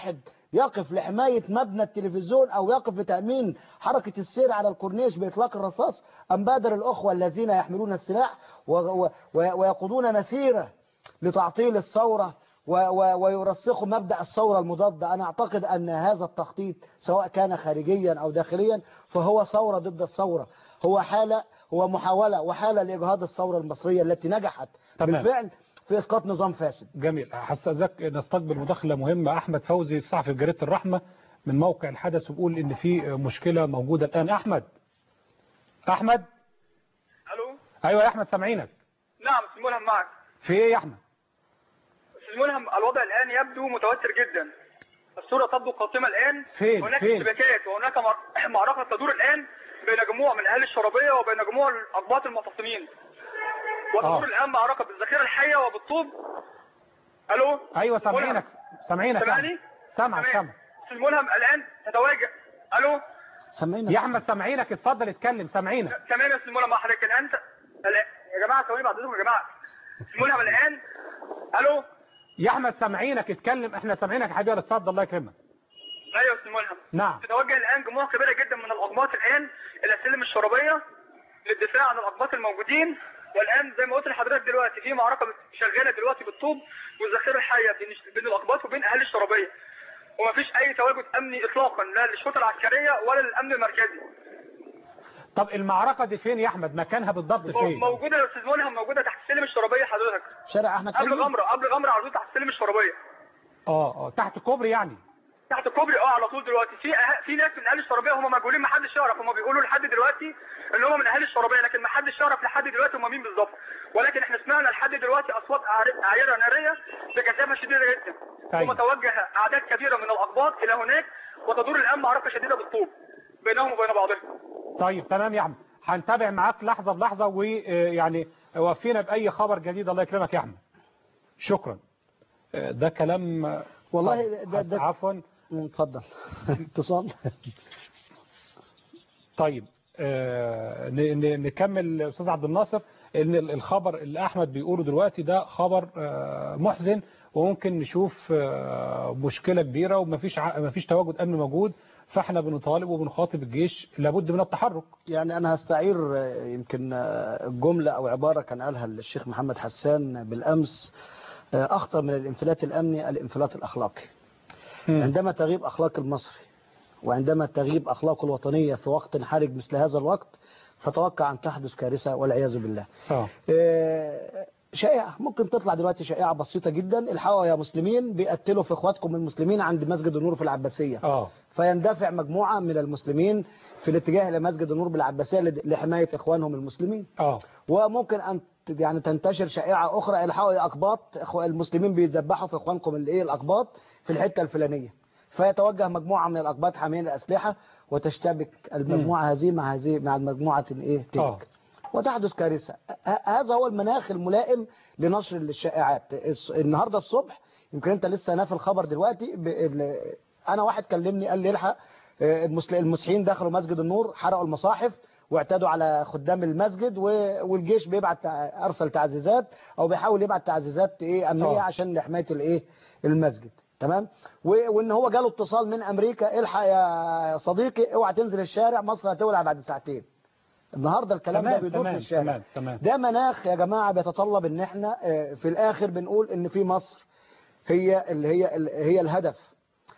يقف لحماية مبنى التلفزيون أو يقف لتأمين حركة السير على الكورنيش بإطلاق الرصاص أم بادر الأخوة الذين يحملون السلاح و- و- و- ويقودون مسيرة لتعطيل الثورة و- و- ويرسخوا مبدأ الثورة المضادة أنا أعتقد أن هذا التخطيط سواء كان خارجيا أو داخليا فهو ثورة ضد الثورة هو حالة هو محاولة وحالة لإجهاض الثورة المصرية التي نجحت تمام. بالفعل في إسقاط نظام فاسد جميل هستأذنك نستقبل مداخلة مهمة أحمد فوزي صحفي في جريدة الرحمة من موقع الحدث وبيقول إن في مشكلة موجودة الآن أحمد أحمد الو أيوة يا أحمد سامعينك نعم استاذ ملهم معك في إيه يا أحمد استاذ ملهم الوضع الان يبدو متوتر جدا الصوره تبدو قاتمه الان فين؟ هناك فين؟ اشتباكات وهناك مع- معركه تدور الان بين جموع من اهل الشرابيه وبين جموع الاقباط المعتصمين وتدور آه. الان معركه بالذخيره الحيه وبالطوب الو أيوة أستاذ ملهم. سامعينك سامعينك يا سامعني أحمد. سامعك تمام. سامعك استاذ ملهم الان تتواجد الو سمعنا يا أحمد سامعينك اتفضل اتكلم سامعينك تمام يا استاذ ملهم مع حضرتك الان ت- الآن- يا جماعه ثواني بعد اذنكم يا جماعه استاذ ملهم الان الو يا أحمد سامعينك اتكلم احنا سامعينك يا حبيبي اتفضل الله يكرمك ايوه يا استاذ ملهم نعم تتوجه الان جموع كبيره جدا من الاقباط الان الى السلم الشرابيه للدفاع عن الاقباط الموجودين والان زي ما قلت لحضرتك دلوقتي في معركه شغاله دلوقتي بالطوب والذخيره الحيه بين بين الاقباط وبين اهالي الشرابيه ومفيش اي تواجد امني اطلاقا لا للشرطه العسكريه ولا للامن المركزي طب المعركة دي فين يا أحمد مكانها بالضبط فين موجوده يا استاذ ملهم موجوده تحت السلم الشرابيه حضرتك شارع أحمد قبل حلمي غمره قبل غمره على طول تحت السلم الشرابيه اه اه تحت كوبري يعني تحت الكوبري اه على طول دلوقتي في أه... في ناس من اهالي الشرابيه هم مجهولين ما حدش يعرف هم بيقولوا لحد دلوقتي ان هم من اهالي الشرابيه لكن ما حدش يعرف لحد دلوقتي هم مين بالظبط ولكن احنا سمعنا لحد دلوقتي اصوات أعر- اعيره ناريه بكثافه شديده جدا أيوة. ثم توجه اعداد كبيره من الاقباط الى هناك وتدور الان معركه شديده بالطوب بينهم وبين بعضهم طيب تمام يا أحمد هنتابع معاك لحظة بلحظة ويعني وفينا بأي خبر جديد الله يكرمك يا أحمد شكرا آه، ده كلام آه، والله طب، ده- حس- ده- عفوا مم، اتفضل اتصال طيب آه، ن- ن- نكمل أستاذ عبد الناصر ان ال- الخبر اللي احمد بيقوله دلوقتي ده خبر آه، محزن وممكن نشوف آه، مشكلة كبيرة ومفيش ع- مفيش تواجد امن موجود فاحنا بنطالب وبنخاطب الجيش لابد من التحرك يعني أنا هستعير آه، يمكن آه، جملة أو عبارة كان قالها الشيخ محمد حسان بالأمس آه، أخطر من الانفلات الأمني الانفلات الأخلاقي عندما تغيب أخلاق المصري وعندما تغيب أخلاقه الوطنية في وقت حرج مثل هذا الوقت فتوقع أن تحدث كارثة والعياذ بالله اه آه، شائعة ممكن تطلع دلوقتي شائعة بسيطة جدا الحقوا يا مسلمين بيقتلوا في اخواتكم المسلمين عند مسجد النور في العباسية اه فيندفع مجموعة من المسلمين في الاتجاه إلى مسجد النور بالعباسية لد- لحماية إخوانهم المسلمين اه وممكن أن ت- يعني تنتشر شائعة أخرى الحقوا يا أقباط إخو- المسلمين بيتذبحوا في إخوانكم الإيه الأقباط في الحتة الفلانية فيتوجه مجموعة من الأقباط حاملين الأسلحة وتشتبك المجموعة هذه مع هذه مع المجموعة الإيه اه تلك وتحدث كارثة ه- هذا هو المناخ الملائم لنشر الشائعات الس- النهاردة الصبح يمكن انت لسه نافي الخبر دلوقتي ب- ال- انا واحد كلمني قال لي الحق آه، المسل- المسيحيين دخلوا مسجد النور حرقوا المصاحف واعتدوا على خدام المسجد و- والجيش بيبعت تع- ارسل تعزيزات او بيحاول يبعت تعزيزات ايه امنيه آه. عشان لحمايه الايه المسجد تمام و- وان هو جاله اتصال من امريكا الحق يا صديقي اوعى تنزل الشارع مصر هتولع بعد ساعتين النهارده الكلام ده تمام بيدور في تمام الشارع تمام تمام ده مناخ يا جماعة بيتطلب ان احنا آه، في الاخر بنقول ان في مصر هي اللي هي ال- هي الهدف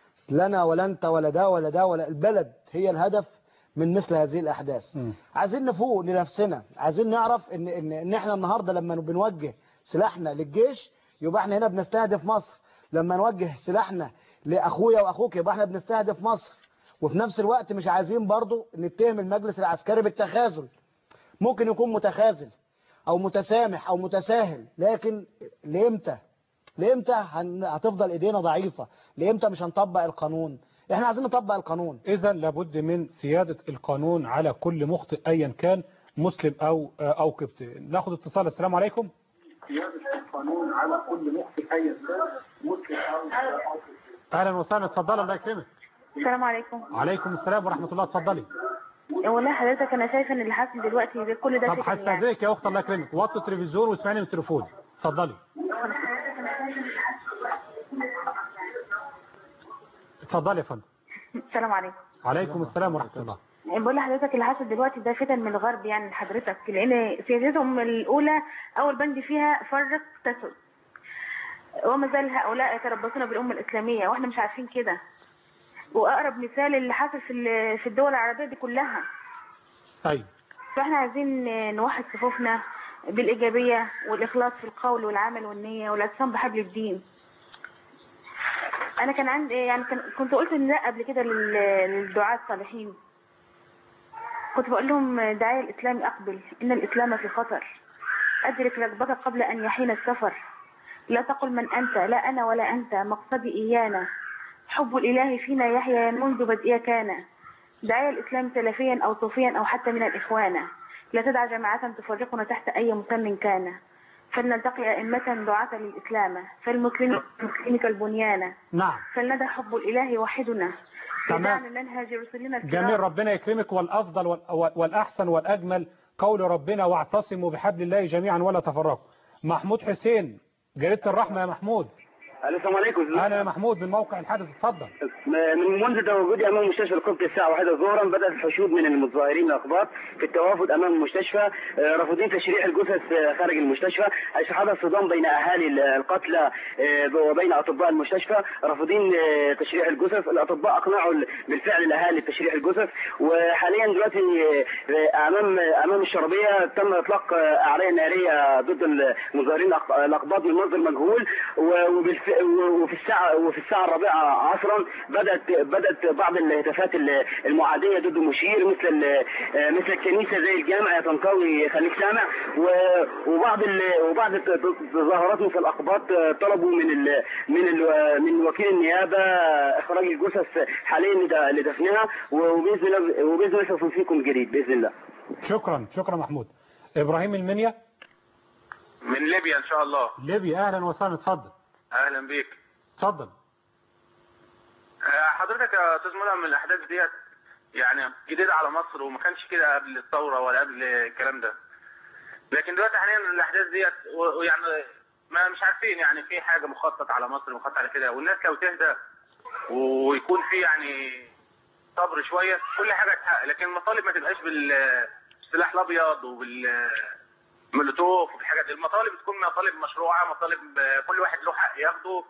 لنا ولا انت ولا ده ولا ده ولا البلد هي الهدف من مثل هذه الاحداث مم. عايزين نفوق لنفسنا عايزين نعرف ان ان ان احنا النهارده لما بنوجه سلاحنا للجيش يبقى احنا هنا بنستهدف مصر لما نوجه سلاحنا لاخويا واخوك يبقى احنا بنستهدف مصر وفي نفس الوقت مش عايزين برضو نتهم المجلس العسكري بالتخاذل ممكن يكون متخاذل او متسامح او متساهل لكن لامتى لامتى هن- هتفضل ايدينا ضعيفة لامتى مش هنطبق القانون احنا عايزين نطبق القانون اذا لابد من سيادة القانون على كل مخطئ ايا كان مسلم او او قبطي ناخد اتصال السلام عليكم سيادة القانون على كل مخطئ أي كان مسلم أو اهلا وسهلا اتفضلي الله يكرمك السلام عليكم عليكم السلام ورحمة الله اتفضلي والله حضرتك انا شايفه ان اللي حاصل دلوقتي ده كل ده طب فتن يعني. هستاذنك يا اخت الله يكرمك وطي التلفزيون واسمعني من التليفون اتفضلي اتفضلي يا فندم السلام عليكم عليكم السلام ورحمه الله بقول لحضرتك اللي حصل دلوقتي ده فتن من الغرب يعني لحضرتك لان سياستهم الاولى اول بند فيها فرق تسد وما زال هؤلاء يتربصون بالامه الاسلاميه واحنا مش عارفين كده واقرب مثال اللي حصل في ال- في الدول العربيه دي كلها طيب فاحنا عايزين نوحد صفوفنا بالايجابيه والاخلاص في القول والعمل والنيه والاعتصام بحبل الدين انا كان عندي يعني كان كنت قلت ان لا قبل كده لل- للدعاة الصالحين كنت بقول لهم داعية الإسلام أقبل إن الإسلام في خطر أدرك رغبتك قبل أن يحين السفر لا تقل من أنت لا أنا ولا أنت مقصدي إيانا حب الإله فينا يحيى منذ بدئه كان داعية الإسلام سلفيا أو صوفيا أو حتى من الإخوان لا تدع جماعة تفرقنا تحت أي مسمى كان فلنلتقي أئمة دعاة للإسلام فالمسلم المسلم كالبنيان نعم فلندى حب الإله يوحدنا تمام. يدعنا ننهج رسلنا الكرام جميل ربنا يكرمك والأفضل وال- والأحسن والأجمل قول ربنا واعتصموا بحبل الله جميعا ولا تفرقوا محمود حسين جريدة الرحمة يا محمود السلام عليكم أنا يا محمود من موقع الحدث اتفضل من منذ تواجدي امام مستشفى القبط الساعه 1 ظهرا بدات الحشود من المتظاهرين الاقباط في التوافد امام المستشفى آه، رافضين تشريح الجثث آه، خارج المستشفى حيث حدث صدام بين اهالي ال- القتلى آه، وبين اطباء المستشفى رافضين آه، تشريح الجثث الاطباء اقنعوا ال- بالفعل الاهالي بتشريح الجثث وحاليا دلوقتي آه، امام امام الشربيه تم اطلاق آه، اعلاء ناريه ضد المظاهرين الأق- الاقباط من مصدر مجهول و- وبالف- و- وفي الساعه وفي الساعه الرابعه عصرا بدات بدات بعض الهتافات ال- المعاديه ضد المشير مثل ال- آه، مثل الكنيسه زي الجامع يا طنطاوي خليك سامع و- وبعض ال- وبعض الت- التظاهرات مثل الاقباط آه، طلبوا من ال من ال من وكيل النيابه اخراج الجثث حاليا لد- لدفنها وباذن الله وباذن الله سوف فيكم جديد باذن الله شكرا شكرا محمود إبراهيم المنيا من ليبيا ان شاء الله ليبيا أهلا وسهلا اتفضل اهلا بيك اتفضل آه، حضرتك يا استاذ ملهم الاحداث ديت يعني جديده على مصر وما كانش كده قبل الثوره ولا قبل الكلام ده لكن دلوقتي حاليا الاحداث ديت و- ويعني ما مش عارفين يعني في حاجه مخطط على مصر مخطط على كده والناس لو تهدى ويكون في يعني صبر شويه كل حاجه تتحقق لكن المطالب ما تبقاش بالسلاح الابيض وبال مولوتوف وبالحاجات دي المطالب تكون مطالب مشروعه مطالب آه، كل واحد له حق ياخده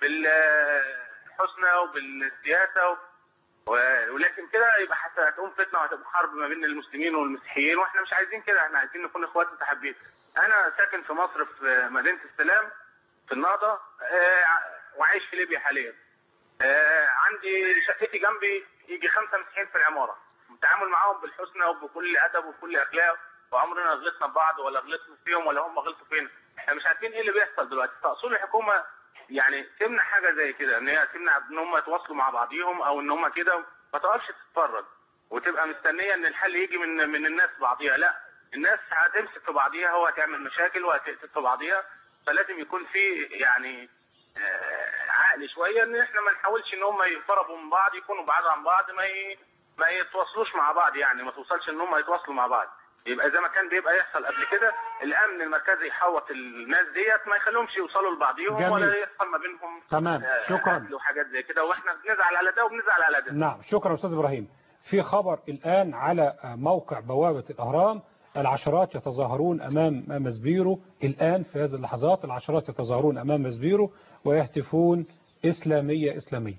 بالحسنى وبالسياسه و... و- ولكن كده يبقى حتى هتقوم فتنه وهتبقى حرب ما بين المسلمين والمسيحيين واحنا مش عايزين كده احنا عايزين نكون اخوات متحابين انا ساكن في مصر في مدينه السلام في النهضه آه، وعايش في ليبيا حاليا آه، عندي شقتي جنبي يجي خمسه مسيحيين في العماره التعامل معاهم بالحسنى وبكل ادب وبكل اخلاق وعمرنا غلطنا ببعض ولا غلطنا فيهم ولا هم غلطوا فينا احنا مش عارفين ايه اللي بيحصل دلوقتي فاصول الحكومه يعني تمنع حاجه زي كده ان هي تمنع ان هم يتواصلوا مع بعضيهم او ان هم كده ما تقفش تتفرج وتبقى مستنيه ان الحل يجي من من الناس بعضيها لا الناس هتمسك في بعضيها وهتعمل مشاكل وهتقتل في بعضيها فلازم يكون في يعني آه، عقل شويه ان احنا ما نحاولش ان هم يقربوا من بعض يكونوا بعاد عن بعض ما ي... ما يتواصلوش مع بعض يعني ما توصلش ان هم يتواصلوا مع بعض يبقى زي ما كان بيبقى يحصل قبل كده الامن المركزي يحوط الناس ديت ما يخليهمش يوصلوا لبعضيهم جميل. ولا يحصل ما بينهم تمام آه، شكرا قتل وحاجات زي كده واحنا بنزعل على ده وبنزعل على ده نعم شكرا أستاذ إبراهيم في خبر الآن على موقع بوابة الأهرام العشرات يتظاهرون أمام مسبيرو الآن في هذه اللحظات العشرات يتظاهرون أمام مسبيرو ويهتفون إسلامية إسلامية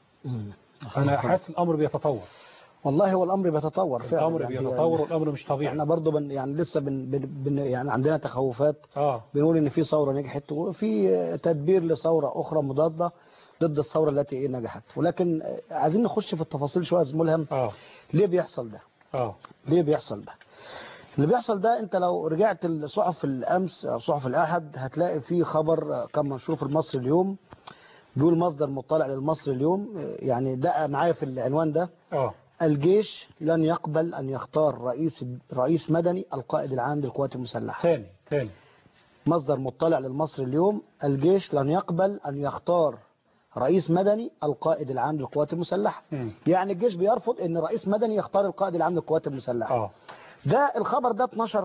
أنا حاسس الأمر بيتطور والله هو الامر بيتطور فعلا الأمر يعني بيتطور والأمر مش طبيعي احنا برضو بن يعني لسه بن بن بن يعني عندنا تخوفات اه بنقول ان في ثوره نجحت وفي تدبير لثوره اخرى مضاده ضد الثوره التي ايه نجحت ولكن عايزين نخش في التفاصيل شويه يا أستاذ ملهم اه ليه بيحصل ده اه ليه بيحصل ده اللي بيحصل ده انت لو رجعت الصحف الامس او صحف الاحد هتلاقي في خبر كان منشور في المصري اليوم بيقول مصدر مطلع للمصري اليوم يعني دقق معايا في العنوان ده اه الجيش لن يقبل ان يختار رئيس رئيس مدني القائد العام للقوات المسلحه ثاني ثاني مصدر مطلع للمصري اليوم الجيش لن يقبل ان يختار رئيس مدني القائد العام للقوات المسلحه مم. يعني الجيش بيرفض ان رئيس مدني يختار القائد العام للقوات المسلحه اه ده الخبر ده اتنشر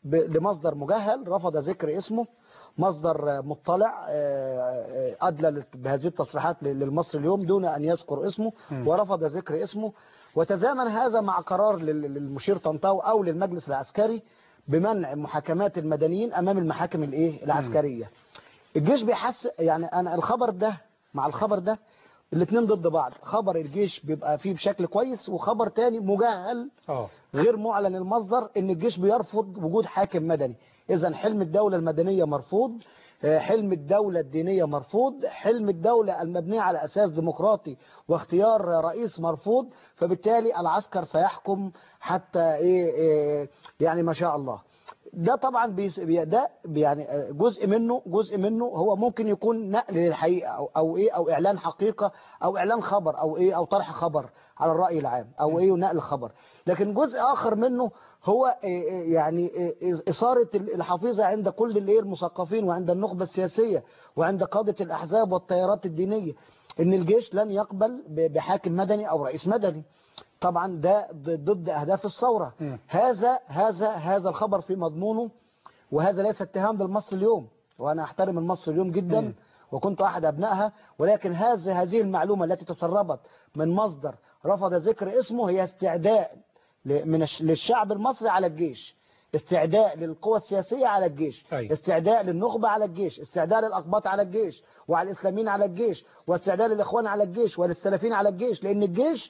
ب- لمصدر مجهل رفض ذكر اسمه مصدر آه، مطلع آه، آه، أدلى بهذه التصريحات ل- للمصري اليوم دون أن يذكر اسمه مم. ورفض ذكر اسمه وتزامن هذا مع قرار لل- للمشير طنطاوي أو للمجلس العسكري بمنع محاكمات المدنيين أمام المحاكم الإيه العسكرية الجيش بيحس يعني أنا الخبر ده مع الخبر ده الاثنين ضد بعض خبر الجيش بيبقى فيه بشكل كويس وخبر تاني مجهل اه غير معلن المصدر ان الجيش بيرفض وجود حاكم مدني اذا حلم الدولة المدنية مرفوض آه، حلم الدولة الدينية مرفوض حلم الدولة المبنية على أساس ديمقراطي واختيار رئيس مرفوض فبالتالي العسكر سيحكم حتى إيه إيه يعني ما شاء الله ده طبعا بيس- بي- ده يعني آه، جزء منه جزء منه هو ممكن يكون نقل للحقيقه او او ايه او اعلان حقيقه او اعلان خبر او ايه او طرح خبر على الراي العام او ايه ونقل خبر لكن جزء اخر منه هو إيه إيه يعني إيه اثاره الحفيظه عند كل الايه المثقفين وعند النخبه السياسيه وعند قاده الاحزاب والتيارات الدينيه ان الجيش لن يقبل ب- بحاكم مدني او رئيس مدني طبعا ده ضد ضد اهداف الثوره هذا هذا هذا الخبر في مضمونه وهذا ليس اتهام بالمصري اليوم وانا احترم المصري اليوم جدا وكنت احد ابنائها ولكن هذه هذه المعلومه التي تسربت من مصدر رفض ذكر اسمه هي استعداء ل- من الش- للشعب المصري على الجيش استعداء للقوى السياسية على الجيش أيوة. استعداء للنخبة على الجيش استعداء للأقباط على الجيش وعلى الإسلاميين على الجيش واستعداء للإخوان على الجيش وللسلفيين على الجيش لأن الجيش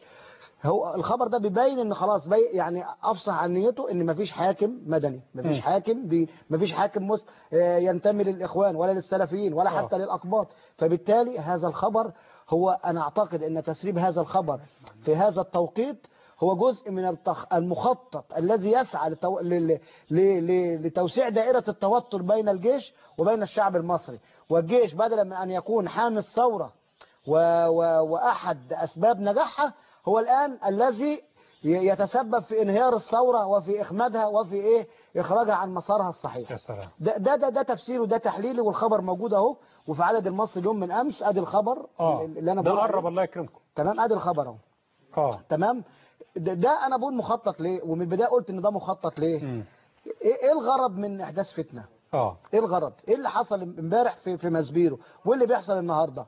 هو الخبر ده بيبين ان خلاص بي يعني افصح عن نيته ان مفيش حاكم مدني مفيش مم. حاكم بي مفيش حاكم مس آه، ينتمي للاخوان ولا للسلفيين ولا آه. حتى للاقباط فبالتالي هذا الخبر هو انا اعتقد ان تسريب هذا الخبر في هذا التوقيت هو جزء من التخ... المخطط الذي يسعى لتو... ل... ل... ل... لتوسيع دائرة التوتر بين الجيش وبين الشعب المصري والجيش بدلا من أن يكون حامي الثورة و... و... وأحد أسباب نجاحها هو الآن الذي ي- يتسبب في انهيار الثورة وفي إخمادها وفي إيه إخراجها عن مسارها الصحيح يا سلام ده ده ده, ده تفسير وده تحليلي والخبر موجود اهو وفي عدد المصري اليوم من امس ادي الخبر اه اللي انا ده بقول قرب عليه. الله يكرمكم تمام ادي الخبر اهو اه تمام ده, ده انا بقول مخطط ليه ومن البدايه قلت ان ده مخطط ليه مم. ايه إيه الغرض من احداث فتنه اه ايه الغرض ايه اللي حصل امبارح في في مسبيرو وايه اللي بيحصل النهارده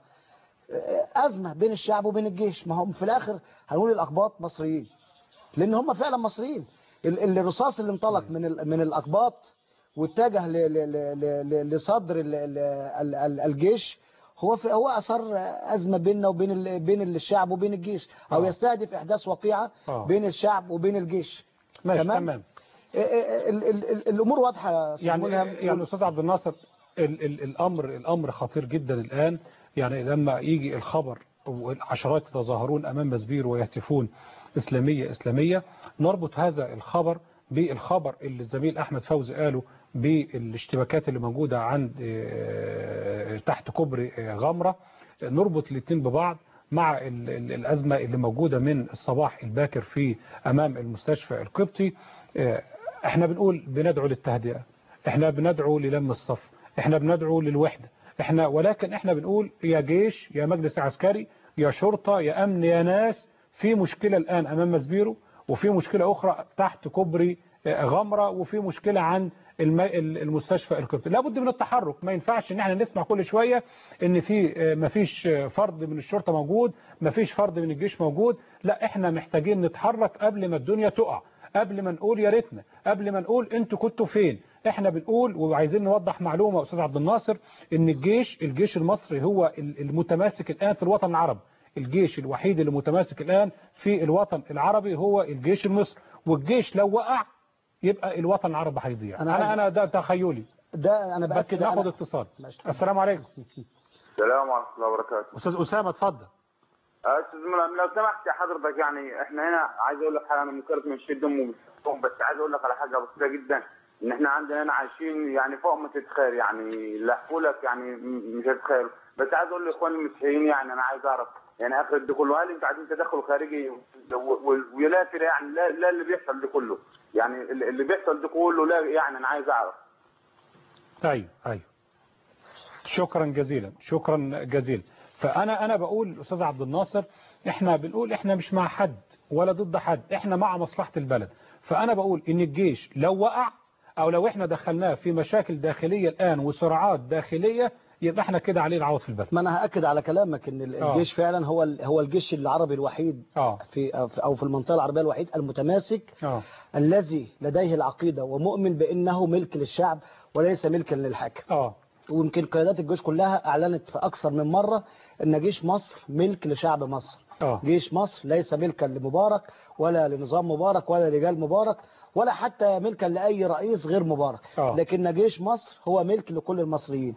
آه، ازمه بين الشعب وبين الجيش ما هم في الاخر هنقول الاقباط مصريين لان هم فعلا مصريين ال- ال- الرصاص اللي انطلق من ال- من الاقباط واتجه ل- ل- ل- ل- لصدر ال- ال- ال- ال- الجيش هو في هو اثار ازمه بيننا وبين ال- بين الشعب وبين الجيش او آه. يستهدف احداث وقيعه آه. بين الشعب وبين الجيش ماشي تمام ال- ال- ال- ال- الامور واضحه يا أستاذ يعني ملهم. يعني استاذ عبد الناصر ال ال الامر الامر خطير جدا الان يعني لما يجي الخبر والعشرات يتظاهرون امام مسبير ويهتفون اسلاميه اسلاميه نربط هذا الخبر بالخبر اللي الزميل احمد فوزي قاله بالاشتباكات اللي موجوده عند آه، تحت كوبري آه، غمره نربط الاثنين ببعض مع ال- ال- الازمه اللي موجوده من الصباح الباكر في امام المستشفى القبطي آه، احنا بنقول بندعو للتهدئه احنا بندعو للم الصف احنا بندعو للوحدة احنا ولكن احنا بنقول يا جيش يا مجلس عسكري يا شرطة يا امن يا ناس في مشكلة الان امام مسبيرو وفي مشكلة اخرى تحت كوبري آه، غمرة وفي مشكلة عن الم- ال- المستشفى القبطي لابد من التحرك ما ينفعش ان احنا نسمع كل شوية ان في آه، مفيش آه، فرد من الشرطة موجود مفيش فرد من الجيش موجود لا احنا محتاجين نتحرك قبل ما الدنيا تقع قبل ما نقول يا ريتنا قبل ما نقول انتوا كنتوا فين احنا بنقول وعايزين نوضح معلومه استاذ عبد الناصر ان الجيش الجيش المصري هو ال- المتماسك الان في الوطن العربي الجيش الوحيد اللي متماسك الان في الوطن العربي هو الجيش المصري والجيش لو وقع يبقى الوطن العربي هيضيع أنا انا عايز- انا ده تخيلي ده انا بس باكد ناخد أنا- اتصال السلام عليكم السلام ورحمه الله وبركاته استاذ اسامه اتفضل استاذ ملهم لو سمحت يا حضرتك يعني احنا هنا عايز اقول لك حاجه انا منكرت من شده دم وبالصوم، بس عايز اقول لك على حاجه بسيطه جدا ان احنا عندنا هنا عايشين يعني فوق ما تتخيل يعني لا احكوا لك يعني م- مش هتخيل بس عايز اقول لاخواني المسيحيين يعني انا عايز اعرف يعني اخر ده كله هل انتوا عايزين تدخل خارجي و- و- ويلافر يعني لا, لا اللي بيحصل ده كله يعني اللي اللي بيحصل ده كله لا يعني انا عايز اعرف ايوه ايوه شكرا جزيلا شكرا جزيلا فانا انا بقول استاذ عبد الناصر احنا بنقول احنا مش مع حد ولا ضد حد احنا مع مصلحة البلد فانا بقول ان الجيش لو وقع او لو احنا دخلناه في مشاكل داخليه الان وصراعات داخليه يبقى احنا كده عليه العوض في البلد ما انا هاكد على كلامك ان ال- آه. الجيش فعلا هو ال- هو الجيش العربي الوحيد اه في او في المنطقه العربيه الوحيد المتماسك اه الذي لديه العقيده ومؤمن بانه ملك للشعب وليس ملكا للحاكم اه ويمكن قيادات الجيش كلها اعلنت في اكثر من مره ان جيش مصر ملك لشعب مصر اه جيش مصر ليس ملكا لمبارك ولا لنظام مبارك ولا رجال مبارك ولا حتى ملكا لاي رئيس غير مبارك آه. لكن جيش مصر هو ملك لكل المصريين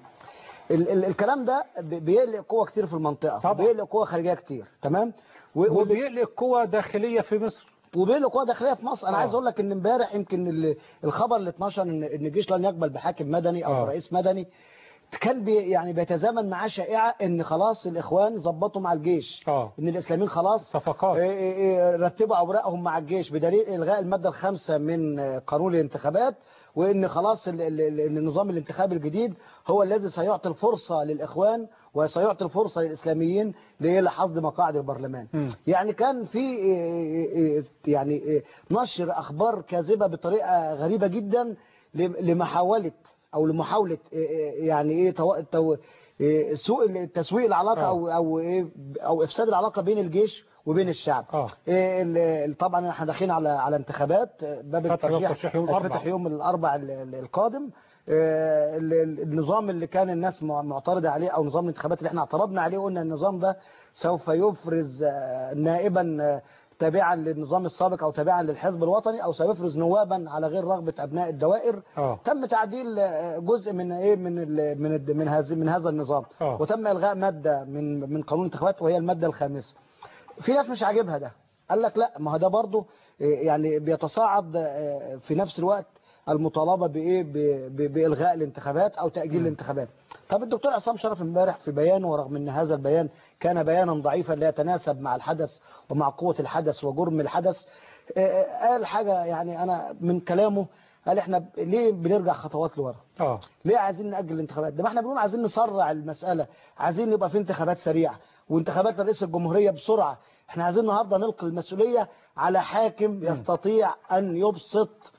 ال ال الكلام ده بي- بيقلق قوة كتير في المنطقة طبعا. وبيقلق قوة خارجية كتير تمام و- وبيقلق قوى داخليه في مصر وبيقلق قوة داخلية في مصر انا آه. عايز اقول لك ان امبارح يمكن ال- الخبر اللي اتنشر ان ان الجيش لن يقبل بحاكم مدني او آه. برئيس مدني كان بي يعني بيتزامن معاه شائعة ان خلاص الاخوان ظبطوا مع الجيش اه ان الاسلاميين خلاص صفقات إيه إيه إيه رتبوا اوراقهم مع الجيش بدليل الغاء الماده الخامسه من آه، قانون الانتخابات وان خلاص ال- ال- ال- إن النظام الانتخابي الجديد هو الذي سيعطي الفرصه للاخوان وسيعطي الفرصه للاسلاميين لإيه؟ لحصد مقاعد البرلمان مم. يعني كان في إيه إيه يعني إيه نشر اخبار كاذبه بطريقه غريبه جدا لم- لمحاوله او لمحاوله إيه إيه يعني ايه تو... تو... إيه سوء تسويق العلاقه آه. او او ايه او افساد العلاقه بين الجيش وبين الشعب اه إيه ال- ال- طبعا احنا داخلين على على انتخابات آه، باب فتح باب الترشيح الترشيح يوم الأربعاء. هيتفتح يوم الاربع ال- ال- القادم آه، ال- ال- النظام اللي كان الناس مع- معترضه عليه او نظام الانتخابات اللي احنا اعترضنا عليه قلنا النظام ده سوف يفرز آه، نائبا آه، تابعا للنظام السابق او تابعا للحزب الوطني او سيفرز نوابا على غير رغبه ابناء الدوائر اه تم تعديل آه، جزء من ايه من ال من ال من هذا من هذا النظام آه. وتم الغاء ماده من من قانون الانتخابات وهي الماده الخامسه في ناس مش عاجبها ده قال لك لا ما هو ده برضه إيه، يعني بيتصاعد آه، في نفس الوقت المطالبه بايه ب- ب- بالغاء الانتخابات او تاجيل الانتخابات طب الدكتور عصام شرف امبارح في بيانه ورغم ان هذا البيان كان بيانا ضعيفا لا يتناسب مع الحدث ومع قوه الحدث وجرم الحدث آه، قال حاجه يعني انا من كلامه قال احنا ب- ليه بنرجع خطوات لورا اه ليه عايزين نأجل الانتخابات ده ما احنا بنقول عايزين نسرع المسألة عايزين يبقى في انتخابات سريعة وانتخابات لرئيس الجمهورية بسرعة احنا عايزين النهاردة نلقي المسؤولية على حاكم يستطيع أن يبسط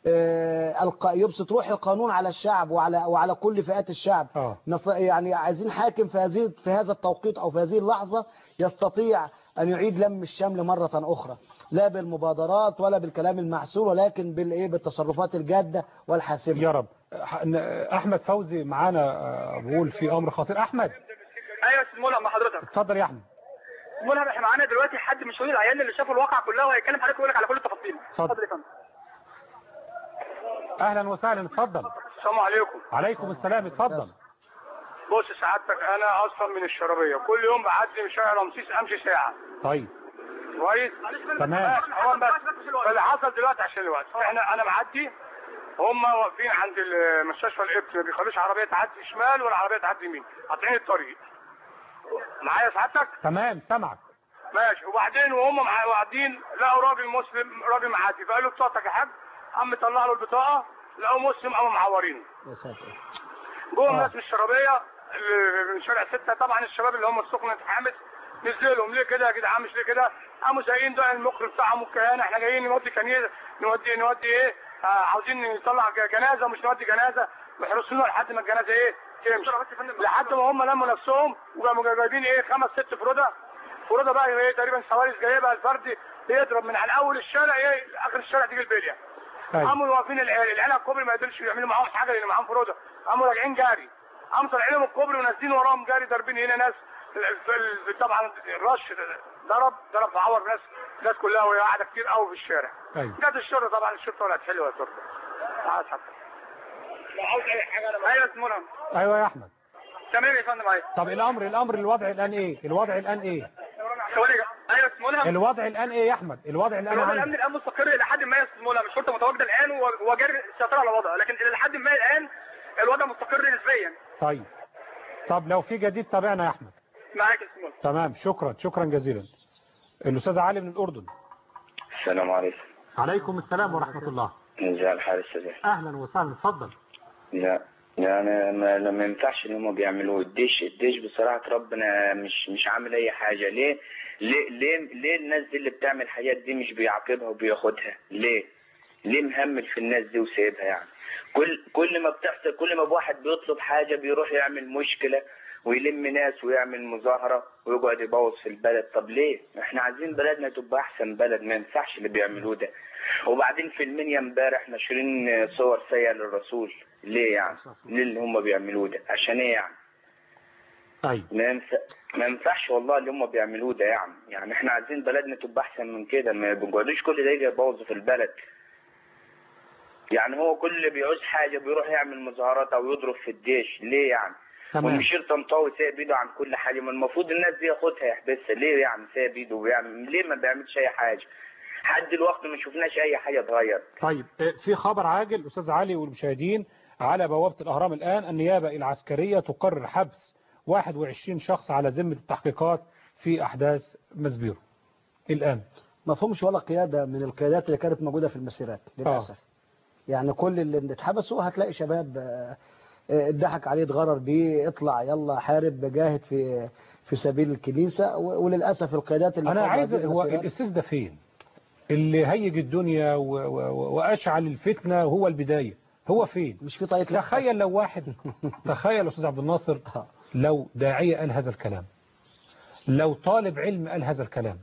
آه، الق- يبسط روح القانون على الشعب وعلى وعلى كل فئات الشعب اه نص- يعني عايزين حاكم في هذه في هذا التوقيت او في هذه اللحظه يستطيع ان يعيد لم الشمل مره اخرى لا بالمبادرات ولا بالكلام المعسول ولكن بالايه بالتصرفات الجاده والحاسمه يا رب ح- ن- احمد فوزي معانا آه، بقول في امر خطير احمد ايوه يا استاذ ملهم مع حضرتك اتفضل يا احمد ملهم احنا معانا دلوقتي حد من شؤون العيان اللي شافوا الواقع كلها وهيتكلم حضرتك ويقول لك على كل التفاصيل اتفضل. يا فندم اهلا وسهلا اتفضل السلام عليكم عليكم السلام اتفضل بص سعادتك انا اصلا من الشرابيه كل يوم بعدي من شارع رمسيس امشي ساعه طيب كويس تمام. هو بس فاللي حصل دلوقتي عشان الوقت احنا انا معدي هم واقفين عند المستشفى القبط ما بيخلوش عربيه تعدي شمال ولا عربيه تعدي يمين قاطعين الطريق معايا سعادتك تمام سامعك ماشي وبعدين وهم مع- قاعدين لقوا راجل مسلم راجل معدي فقال له بطاقتك يا حاج قام مطلع له البطاقه لقوا مسلم قاموا معورينه يا ساتر جوه آه. ناس من الشرابيه اللي من شارع ستة طبعا الشباب اللي هم السخنة حامس نزلوا لهم ليه كده يا جدعان مش ليه كده قاموا زايقين ده المخر بتاعهم والكهانه احنا جايين نودي كنيسه نودي نودي ايه آه عاوزين نطلع ج- جنازه ومش نودي جنازه محرسونا لحد ما الجنازه ايه تمشي لحد ما هم لموا نفسهم وقاموا جايبين ايه خمس ست فروده فروده بقى ايه تقريبا سواريس جايبها الفردي بيضرب من على اول الشارع ايه اخر الشارع تيجي البليه أيوة. قاموا واقفين العيال العيال على الكوبري ما قدرش يعملوا معاهم حاجه لان معاهم فروده قاموا راجعين جاري قاموا طالعين لهم الكوبري ونازلين وراهم جاري ضاربين هنا ناس ال- ال- طبعا الرش ضرب ضرب فعور ناس ناس كلها وهي قاعده كتير قوي في الشارع ايوه جت الشرطه طبعا الشرطه طلعت حلوه يا شرطه عايز حتى لو عاوز اي حاجه انا ايوه يا استاذ ملهم ايوه يا احمد تمام يا فندم ايوه طب الامر الامر الوضع الان ايه الوضع الان ايه ثواني يا- ايوه يا استاذ ملهم الوضع الان ايه يا احمد الوضع الان الوضع عندك الامني الان مستقر الى حد ما يا استاذ ملهم الشرطه متواجده الان و- وجاري السيطره على الوضع لكن الى حد ما الان الوضع مستقر نسبيا طيب طب لو في جديد تابعنا يا احمد معاك يا استاذ ملهم تمام شكرا شكرا جزيلا الاستاذ علي من الاردن السلام عليكم عليكم السلام ورحمه الله ازي الحال استاذ اهلا وسهلا اتفضل لا لا انا ما لا ما ينفعش اللي هم بيعملوه الدش الدش بصراحه ربنا مش مش عامل اي حاجه ليه ليه ليه ليه الناس دي اللي بتعمل الحاجات دي مش بيعاقبها وبياخدها ليه ليه مهمل في الناس دي وسايبها يعني كل كل ما بتحصل كل ما واحد بيطلب حاجه بيروح يعمل مشكله ويلم ناس ويعمل مظاهره ويقعد يبوظ في البلد طب ليه احنا عايزين بلدنا تبقى احسن بلد ما ينفعش اللي بيعملوه ده وبعدين في المنيا امبارح ناشرين صور سيئه للرسول ليه يعني ليه اللي هم بيعملوه ده عشان ايه يعني طيب ما ينفع ما ينفعش والله اللي هم بيعملوه ده يعني يعني احنا عايزين بلدنا تبقى احسن من كده ما بنقعدوش كل ده يجي يبوظ في البلد يعني هو كل اللي بيعوز حاجه بيروح يعمل مظاهرات او يضرب في الجيش ليه يعني تمام. والمشير طنطاوي سايب ايده عن كل حاجه ما المفروض الناس دي ياخدها يحبسها ليه يعني سايب ايده ويعمل ليه ما بيعملش اي حاجه لحد دلوقتي ما شفناش اي حاجه اتغير طيب آه، في خبر عاجل أستاذ علي والمشاهدين على بوابة الأهرام الآن النيابة العسكرية تقرر حبس 21 شخص على ذمة التحقيقات في أحداث مسبيرو الآن ما فهمش ولا قيادة من القيادات اللي كانت موجودة في المسيرات للأسف يعني كل اللي اتحبسوا هتلاقي شباب آه، آه، اتضحك عليه اتغرر بيه اطلع يلا حارب جاهد في في سبيل الكنيسة و- وللأسف القيادات اللي أنا قاموا عايز بهذه هو المسيرات- الأساس ده فين اللي هيج الدنيا و... و... وأشعل الفتنة هو البداية هو فين مش في طاية تخيل لو واحد تخيل أستاذ عبد الناصر لو داعية قال هذا الكلام لو طالب علم قال هذا الكلام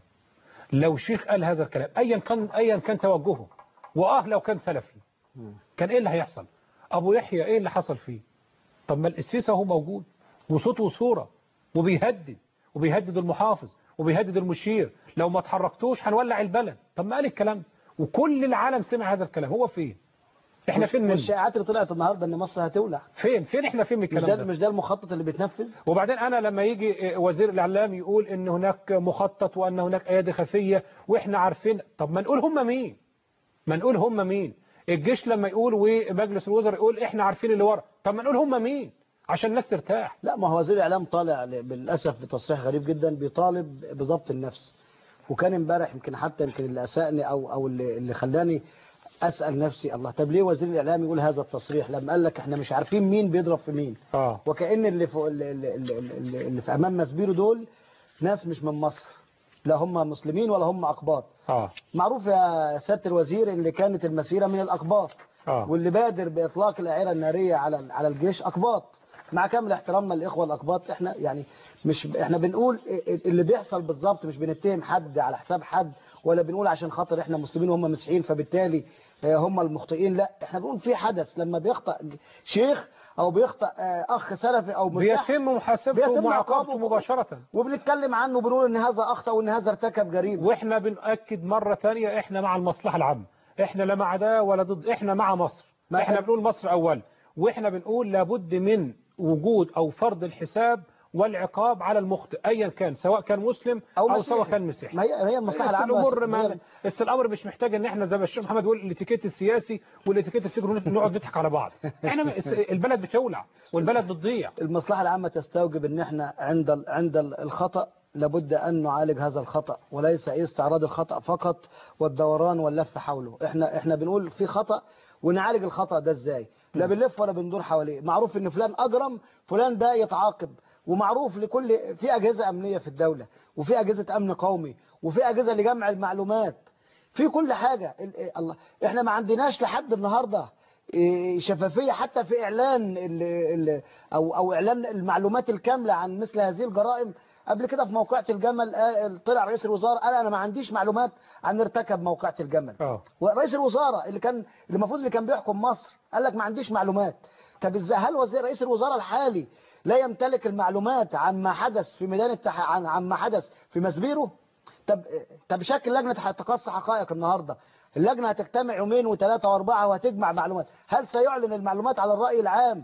لو شيخ قال هذا الكلام أيا كان أيا كان توجهه وآه لو كان سلفي كان إيه اللي هيحصل أبو يحيى إيه اللي حصل فيه طب ما القسيس هو موجود وصوت وصورة وبيهدد وبيهدد المحافظ وبيهدد المشير لو ما اتحركتوش هنولع البلد طب ما قال الكلام ده وكل العالم سمع هذا الكلام هو فين احنا فين منه والشائعات اللي طلعت النهارده ان مصر هتولع فين فين احنا فين من مش الكلام ده ده مش ده المخطط اللي بيتنفذ وبعدين انا لما يجي وزير الاعلام يقول ان هناك مخطط وان هناك ايادي خفيه واحنا عارفين طب ما نقول هم مين ما نقول هم مين الجيش لما يقول ومجلس الوزراء يقول احنا عارفين اللي ورا طب ما نقول هم مين عشان الناس ترتاح لا ما هو وزير الاعلام طالع ل- للاسف بتصريح غريب جدا بيطالب بضبط النفس وكان امبارح يمكن حتى يمكن اللي اساءني او او اللي, اللي خلاني اسال نفسي الله طب ليه وزير الاعلام يقول هذا التصريح لما قال لك احنا مش عارفين مين بيضرب في مين اه وكأن اللي في اللي, اللي, اللي, اللي في امام مسبيرو دول ناس مش من مصر لا هم مسلمين ولا هم اقباط اه معروف يا سياده الوزير اللي كانت المسيره من الاقباط اه واللي بادر باطلاق الاعيره الناريه على على الجيش اقباط مع كامل احترامنا للاخوه الاقباط احنا يعني مش احنا بنقول اللي بيحصل بالظبط مش بنتهم حد على حساب حد ولا بنقول عشان خاطر احنا مسلمين وهم مسيحيين فبالتالي آه، هم المخطئين لا احنا بنقول في حدث لما بيخطئ شيخ او بيخطئ آه، اخ سلفي او ملتحي بيتم محاسبته بيتم ومعاقبته عقابه. مباشره وبنتكلم عنه بنقول ان هذا اخطا وان هذا ارتكب جريمه واحنا بنأكد مرة تانية احنا مع المصلحة العامة احنا لا مع ده ولا ضد احنا مع مصر ما احنا إحنا- بنقول مصر اول واحنا بنقول لابد من وجود او فرض الحساب والعقاب على المخطئ ايا كان سواء كان مسلم او, أو أو سواء مسيحي. كان مسيحي ما هي هي المصلحه بس العامه الامور بس- ما هي- بس الامر مش محتاج ان احنا زي ما الشيخ محمد بيقول الاتيكيت السياسي والاتيكيت السجن نقعد نضحك على بعض احنا البلد بتولع والبلد بتضيع المصلحة العامة تستوجب ان احنا عند ال- عند ال- الخطأ لابد ان نعالج هذا الخطأ وليس ايه استعراض الخطأ فقط والدوران واللف حوله احنا احنا بنقول في خطأ ونعالج الخطأ ده ازاي لا بنلف ولا بندور حواليه معروف ان فلان اجرم فلان ده يتعاقب ومعروف لكل في اجهزة امنية في الدولة وفي اجهزة امن قومي وفي اجهزة لجمع المعلومات في كل حاجة ال- ال- الله احنا ما عندناش لحد النهاردة إيه، شفافية حتى في إعلان ال ال أو أو إعلان المعلومات الكاملة عن مثل هذه الجرائم قبل كده في موقعة الجمل آه، طلع رئيس الوزراء قال أنا ما عنديش معلومات عن ارتكب موقعة الجمل اه ورئيس الوزراء اللي كان اللي المفروض اللي كان بيحكم مصر قال لك ما عنديش معلومات طب ازاي هل وزير رئيس الوزراء الحالي لا يمتلك المعلومات عن ما حدث في ميدان التح... عن عن ما حدث في مسبيرو طب طب شكل لجنه تقصي حقائق النهارده اللجنه هتجتمع يومين وثلاثه واربعه وهتجمع معلومات هل سيعلن المعلومات على الراي العام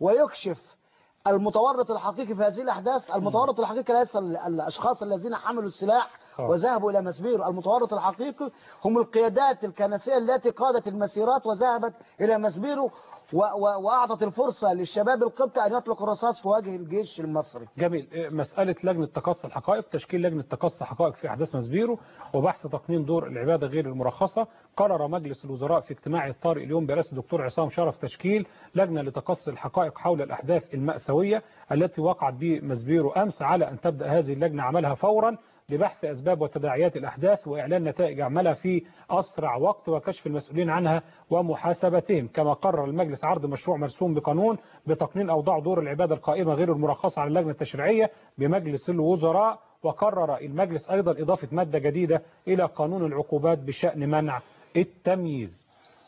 ويكشف المتورط الحقيقي في هذه الاحداث المتورط الحقيقي ليس ال- الاشخاص الذين حملوا السلاح آه. وذهبوا الى مسبيرو المتورط الحقيقي هم القيادات الكنسيه التي قادت المسيرات وذهبت الى مسبيرو و- و- واعطت الفرصه للشباب القبطي ان يطلق الرصاص في وجه الجيش المصري جميل إيه، مسألة لجنة تقصي الحقائق تشكيل لجنة تقصي حقائق في أحداث مسبيرو وبحث تقنين دور العبادة غير المرخصة قرر مجلس الوزراء في اجتماع الطارئ اليوم برئاسة الدكتور عصام شرف تشكيل لجنة لتقصي الحقائق حول الأحداث المأساوية التي وقعت بمسبيرو أمس على أن تبدأ هذه اللجنة عملها فورا لبحث أسباب وتداعيات الأحداث وإعلان نتائج أعمالها في أسرع وقت وكشف المسؤولين عنها ومحاسبتهم كما قرر المجلس عرض مشروع مرسوم بقانون بتقنين أوضاع دور العبادة القائمة غير المرخصة على اللجنة التشريعية بمجلس الوزراء وقرر المجلس أيضا إضافة مادة جديدة إلى قانون العقوبات بشأن منع التمييز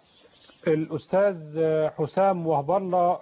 الأستاذ حسام وهب الله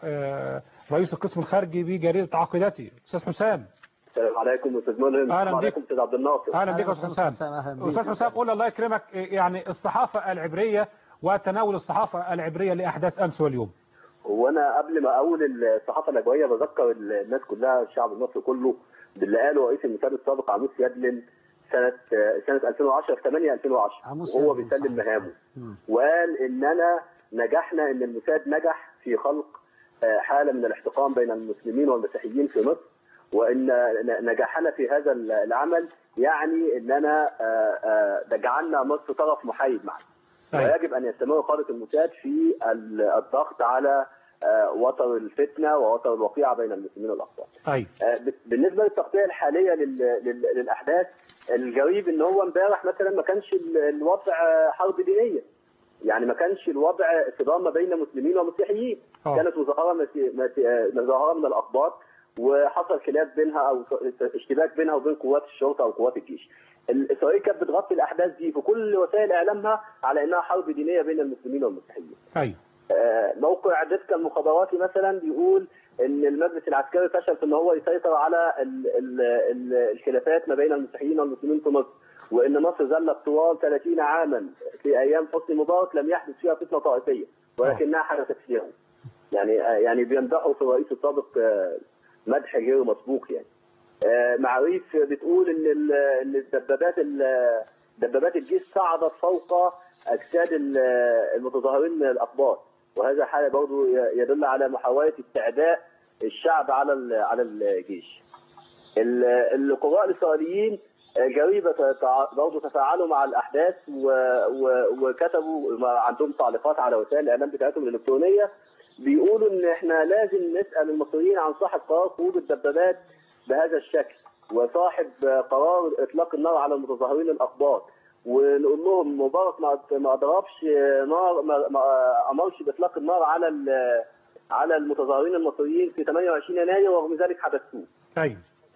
رئيس القسم الخارجي بجريدة عقيدتي أستاذ حسام السلام عليكم استاذ ملهم أهلا بك. وعليكم استاذ عبد الناصر أهلا بك أستاذ حسام أستاذ حسام قول الله يكرمك يعني الصحافة العبرية وتناول الصحافة العبرية لأحداث أمس واليوم هو انا قبل ما اقول الصحافه الاجويه بذكر الناس كلها الشعب المصري كله باللي قاله رئيس المثال السابق عموس يدلن سنه سنه 2010 في 8 2010 عموس وهو يدلن، بيسلم مهامه وقال اننا نجحنا ان الموساد نجح في خلق آه، حاله من الاحتقان بين المسلمين والمسيحيين في مصر وان نجاحنا في هذا العمل يعني اننا آه، آه، جعلنا مصر طرف محايد معنا ويجب ان يستمر قاده الموساد في ال- الضغط على آه، وتر الفتنه ووتر الوقيعه بين المسلمين والاقباط. أي آه، ب- بالنسبه للتغطيه الحاليه لل- لل- للاحداث الغريب ان هو امبارح مثلا ما كانش ال- الوضع آه، حرب دينيه يعني ما كانش الوضع صدام ما بين مسلمين ومسيحيين آه. كانت مظاهره مسي- مسي- آه، مظاهره من الاقباط وحصل خلاف بينها او اشتباك بينها وبين قوات الشرطه او قوات الجيش ال- اسرائيل كانت بتغطي الاحداث دي في كل وسائل اعلامها على انها حرب دينيه بين المسلمين والمسيحيين أي آه، موقع ديسكا المخابراتي مثلا بيقول ان المجلس العسكري فشل في ان هو يسيطر على ال ال ال الخلافات ما بين المسيحيين والمسلمين في مصر وان مصر ظلت طوال 30 عاما في ايام حسني مبارك لم يحدث فيها فتنه طائفيه ولكنها حدثت فيها يعني آه، يعني بيمدحوا في الرئيس السابق آه، مدح غير مسبوق يعني آه، معاريف بتقول ان ال- ان الدبابات ال- دبابات الجيش صعدت فوق اجساد ال- المتظاهرين من الاقباط وهذا حاله برضه يدل على محاوله استعداء الشعب على ال- على الجيش. ال- القراء الاسرائيليين آه، جريبه تع- برضه تفاعلوا مع الاحداث و- و- وكتبوا ما عندهم تعليقات على وسائل الاعلام بتاعتهم الالكترونيه بيقولوا ان احنا لازم نسال المصريين عن صاحب قرار خروج الدبابات بهذا الشكل وصاحب قرار اطلاق النار على المتظاهرين الاقباط ونقول لهم مبارك ما ما ضربش نار ما ما امرش باطلاق النار على ال- على المتظاهرين المصريين في 28 يناير ورغم ذلك حدثوه أي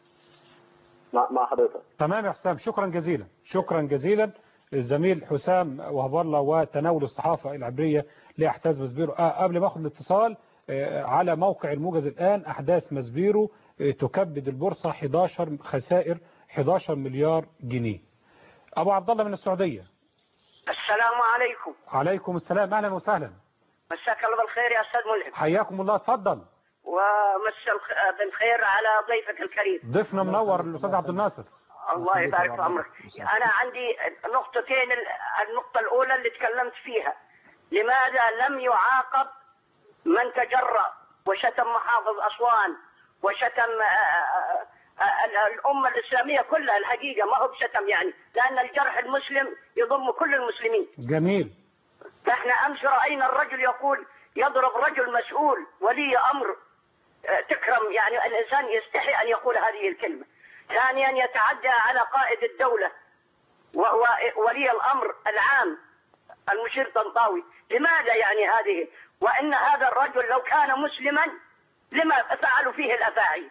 مع مع حضرتك تمام يا حسام شكرا جزيلا شكرا جزيلا الزميل حسام وهب الله وتناول الصحافة العبرية لأحداث مسبيرو آه قبل ما أخذ الاتصال آه على موقع الموجز الآن أحداث مسبيرو آه تكبد البورصة 11 خسائر 11 مليار جنيه أبو عبد الله من السعودية السلام عليكم عليكم السلام أهلا وسهلا مساك الله بالخير يا استاذ ملهم حياكم الله اتفضل ومسا الخ- بالخير على ضيفك الكريم ضيفنا منور الأستاذ عبد الناصر الله يبارك في عمرك انا عندي نقطتين ال- النقطه الاولى اللي تكلمت فيها لماذا لم يعاقب من تجرأ وشتم محافظ اسوان وشتم آه، آه، آه، الامه الاسلاميه كلها الحقيقه ما هو بشتم يعني لان الجرح المسلم يضم كل المسلمين جميل احنا امس راينا الرجل يقول يضرب رجل مسؤول ولي امر اه، تكرم يعني الانسان يستحي ان يقول هذه الكلمه. ثانيا يتعدى على قائد الدوله وهو ولي الامر العام المشير طنطاوي، لماذا يعني هذه؟ وان هذا الرجل لو كان مسلما لما فعلوا فيه الافاعي؟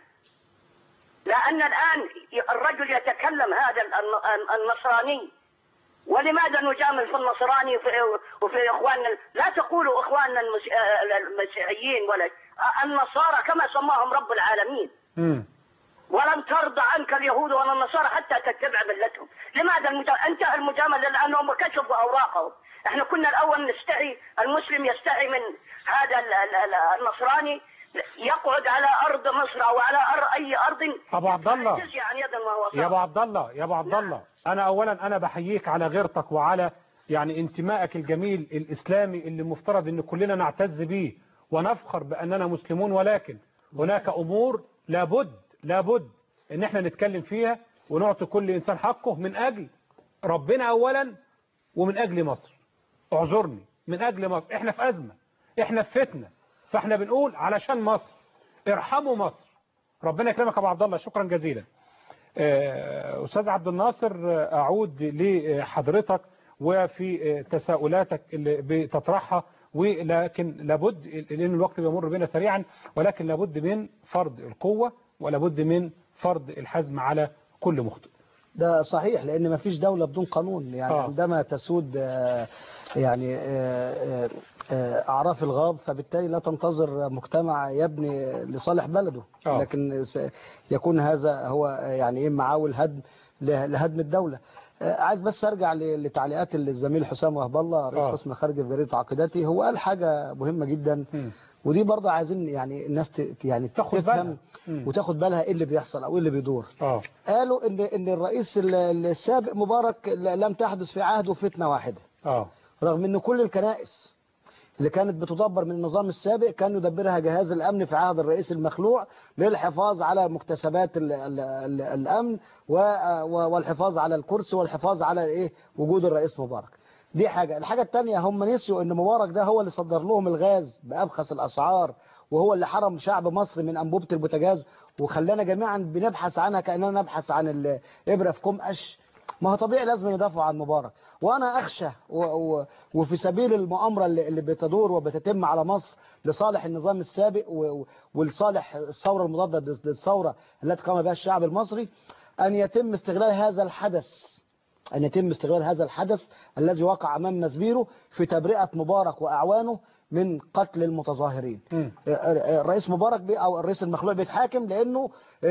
لان الان الرجل يتكلم هذا الن- النصراني ولماذا نجامل في النصراني وفي, وفي اخواننا لا تقولوا اخواننا المس- آه، المسيحيين ولا آه، النصارى كما سماهم رب العالمين مم. ولن ترضى عنك اليهود ولا النصارى حتى تتبع ملتهم لماذا المجا... انتهى المجامله لانهم كشفوا اوراقهم احنا كنا الاول نستحي المسلم يستحي من هذا ال- ال- ال- النصراني يقعد على ارض مصر او على أر... اي ارض أبو عبد الله يجزي عن يد ما هو يا ابو عبد الله يا ابو عبد الله انا اولا انا بحييك على غيرتك وعلى يعني انتمائك الجميل الاسلامي اللي مفترض ان كلنا نعتز به ونفخر باننا مسلمون ولكن هناك امور لابد لابد ان احنا نتكلم فيها ونعطي كل انسان حقه من اجل ربنا اولا ومن اجل مصر اعذرني من اجل مصر احنا في ازمه احنا في فتنه فاحنا بنقول علشان مصر ارحموا مصر ربنا يكرمك يا ابو عبد الله شكرا جزيلا آه، أستاذ عبد الناصر آه، أعود لحضرتك وفي آه، تساؤلاتك اللي بتطرحها ولكن لابد لأن الوقت بيمر بنا سريعا ولكن لابد من فرض القوة ولابد من فرض الحزم على كل مخطئ ده صحيح لان ما فيش دولة بدون قانون يعني آه. آه. عندما تسود آه، يعني آه، آه، آه، اعراف الغاب فبالتالي لا تنتظر مجتمع يبني لصالح بلده آه. لكن س- يكون هذا هو آه، يعني ايه معاول هدم له- لهدم الدولة آه، عايز بس ارجع ل- لتعليقات الزميل حسام وهب الله رئيس آه. قسم خارجي في جريده عقيدتي هو قال حاجه مهمه جدا ودي برضه عايزين يعني الناس ت- يعني تاخد بالها. تفهم مم. وتاخد بالها ايه اللي بيحصل او ايه اللي بيدور اه قالوا ان ان الرئيس ال- السابق مبارك ل- لم تحدث في عهده فتنه واحده اه رغم ان كل الكنائس اللي كانت بتدبر من النظام السابق كان يدبرها جهاز الامن في عهد الرئيس المخلوع للحفاظ على مكتسبات ال ال ال الامن و- و- والحفاظ على الكرسي والحفاظ على ايه وجود الرئيس مبارك دي حاجة الحاجة التانية هم نسيوا ان مبارك ده هو اللي صدر لهم الغاز بأبخس الأسعار وهو اللي حرم شعب مصر من أنبوبة البوتاجاز وخلانا جميعا بنبحث عنها كأننا نبحث عن الإبرة في كوم قش ما هو طبيعي لازم يدافعوا عن مبارك وانا اخشى و و وفي سبيل المؤامره اللي, اللي بتدور وبتتم على مصر لصالح النظام السابق و- و- ولصالح الثوره المضاده ضد الثوره التي قام بها الشعب المصري ان يتم استغلال هذا الحدث أن يتم استغلال هذا الحدث الذي وقع أمام مسبيرو في تبرئة مبارك وأعوانه من قتل المتظاهرين الرئيس مبارك بي أو الرئيس المخلوع بيتحاكم لأنه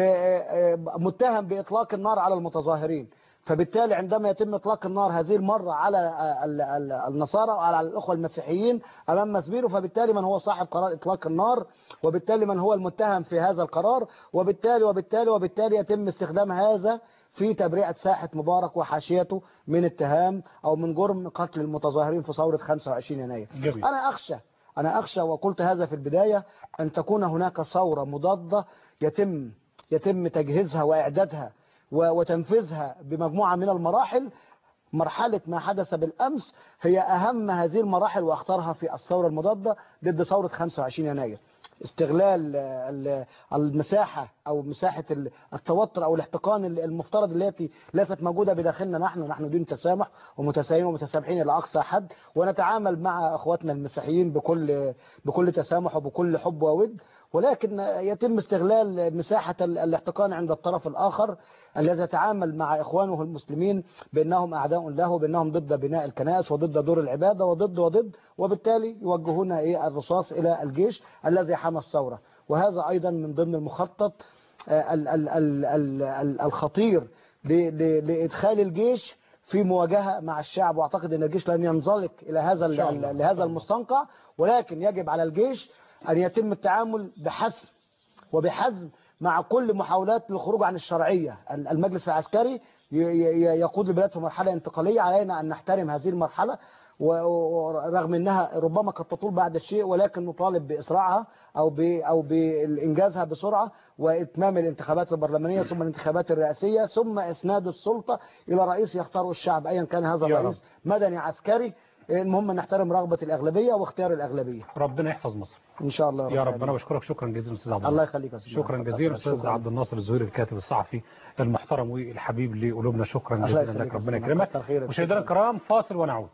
متهم بإطلاق النار على المتظاهرين فبالتالي عندما يتم إطلاق النار هذه المرة على ال- ال- النصارى وعلى الأخوة المسيحيين أمام مسبيرو فبالتالي من هو صاحب قرار إطلاق النار وبالتالي من هو المتهم في هذا القرار وبالتالي وبالتالي وبالتالي يتم استخدام هذا في تبرئة ساحة مبارك وحاشيته من اتهام أو من جرم قتل المتظاهرين في ثورة 25 يناير جميل. أنا أخشى أنا أخشى وقلت هذا في البداية أن تكون هناك ثورة مضادة يتم يتم تجهيزها وإعدادها و- وتنفيذها بمجموعة من المراحل مرحلة ما حدث بالأمس هي أهم هذه المراحل وأخطرها في الثورة المضادة ضد ثورة 25 يناير استغلال ال- المساحة أو مساحة ال- التوتر أو الاحتقان ال- المفترض التي ليست موجودة بداخلنا نحن نحن دين تسامح ومتساهلين ومتسامحين إلى أقصى حد ونتعامل مع أخواتنا المسيحيين بكل بكل تسامح وبكل حب وود ولكن يتم استغلال مساحة ال- الاحتقان عند الطرف الآخر الذي يتعامل مع إخوانه المسلمين بأنهم أعداء له وبأنهم ضد بناء الكنائس وضد دور العبادة وضد وضد وبالتالي يوجهون إيه الرصاص إلى الجيش الذي حمى الثورة وهذا أيضا من ضمن المخطط آه، ال- ال- ال- ال- ال- الخطير ل- ل- لإدخال الجيش في مواجهة مع الشعب واعتقد ان الجيش لن ينزلق الى هذا إن شاء الله. ال- لهذا المستنقع ولكن يجب على الجيش ان يتم التعامل بحسم وبحزم مع كل محاولات الخروج عن الشرعية المجلس العسكري ي- ي- يقود البلاد في مرحلة انتقالية علينا أن نحترم هذه المرحلة و- ورغم أنها ربما قد تطول بعد الشيء ولكن نطالب بإسراعها أو ب أو بإنجازها بسرعة وإتمام الانتخابات البرلمانية ثم الانتخابات الرئاسية ثم إسناد السلطة إلى رئيس يختاره الشعب أيا كان هذا يا الرئيس مدني عسكري المهم أن نحترم رغبة الأغلبية واختيار الأغلبية ربنا يحفظ مصر إن شاء الله يا رب رب انا بشكرك شكرا جزيلا استاذ عبد الله يخليك يا أستاذ شكرا محمد. جزيلا استاذ شكراً. عبد الناصر الزهيري الكاتب الصحفي المحترم والحبيب لقلوبنا شكرا الله جزيلا يخليك لك يا ربنا أستاذ يكرمك كتر خيرك. مشاهدينا الكرام فاصل ونعود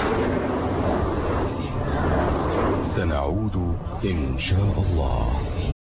سنعود إن شاء الله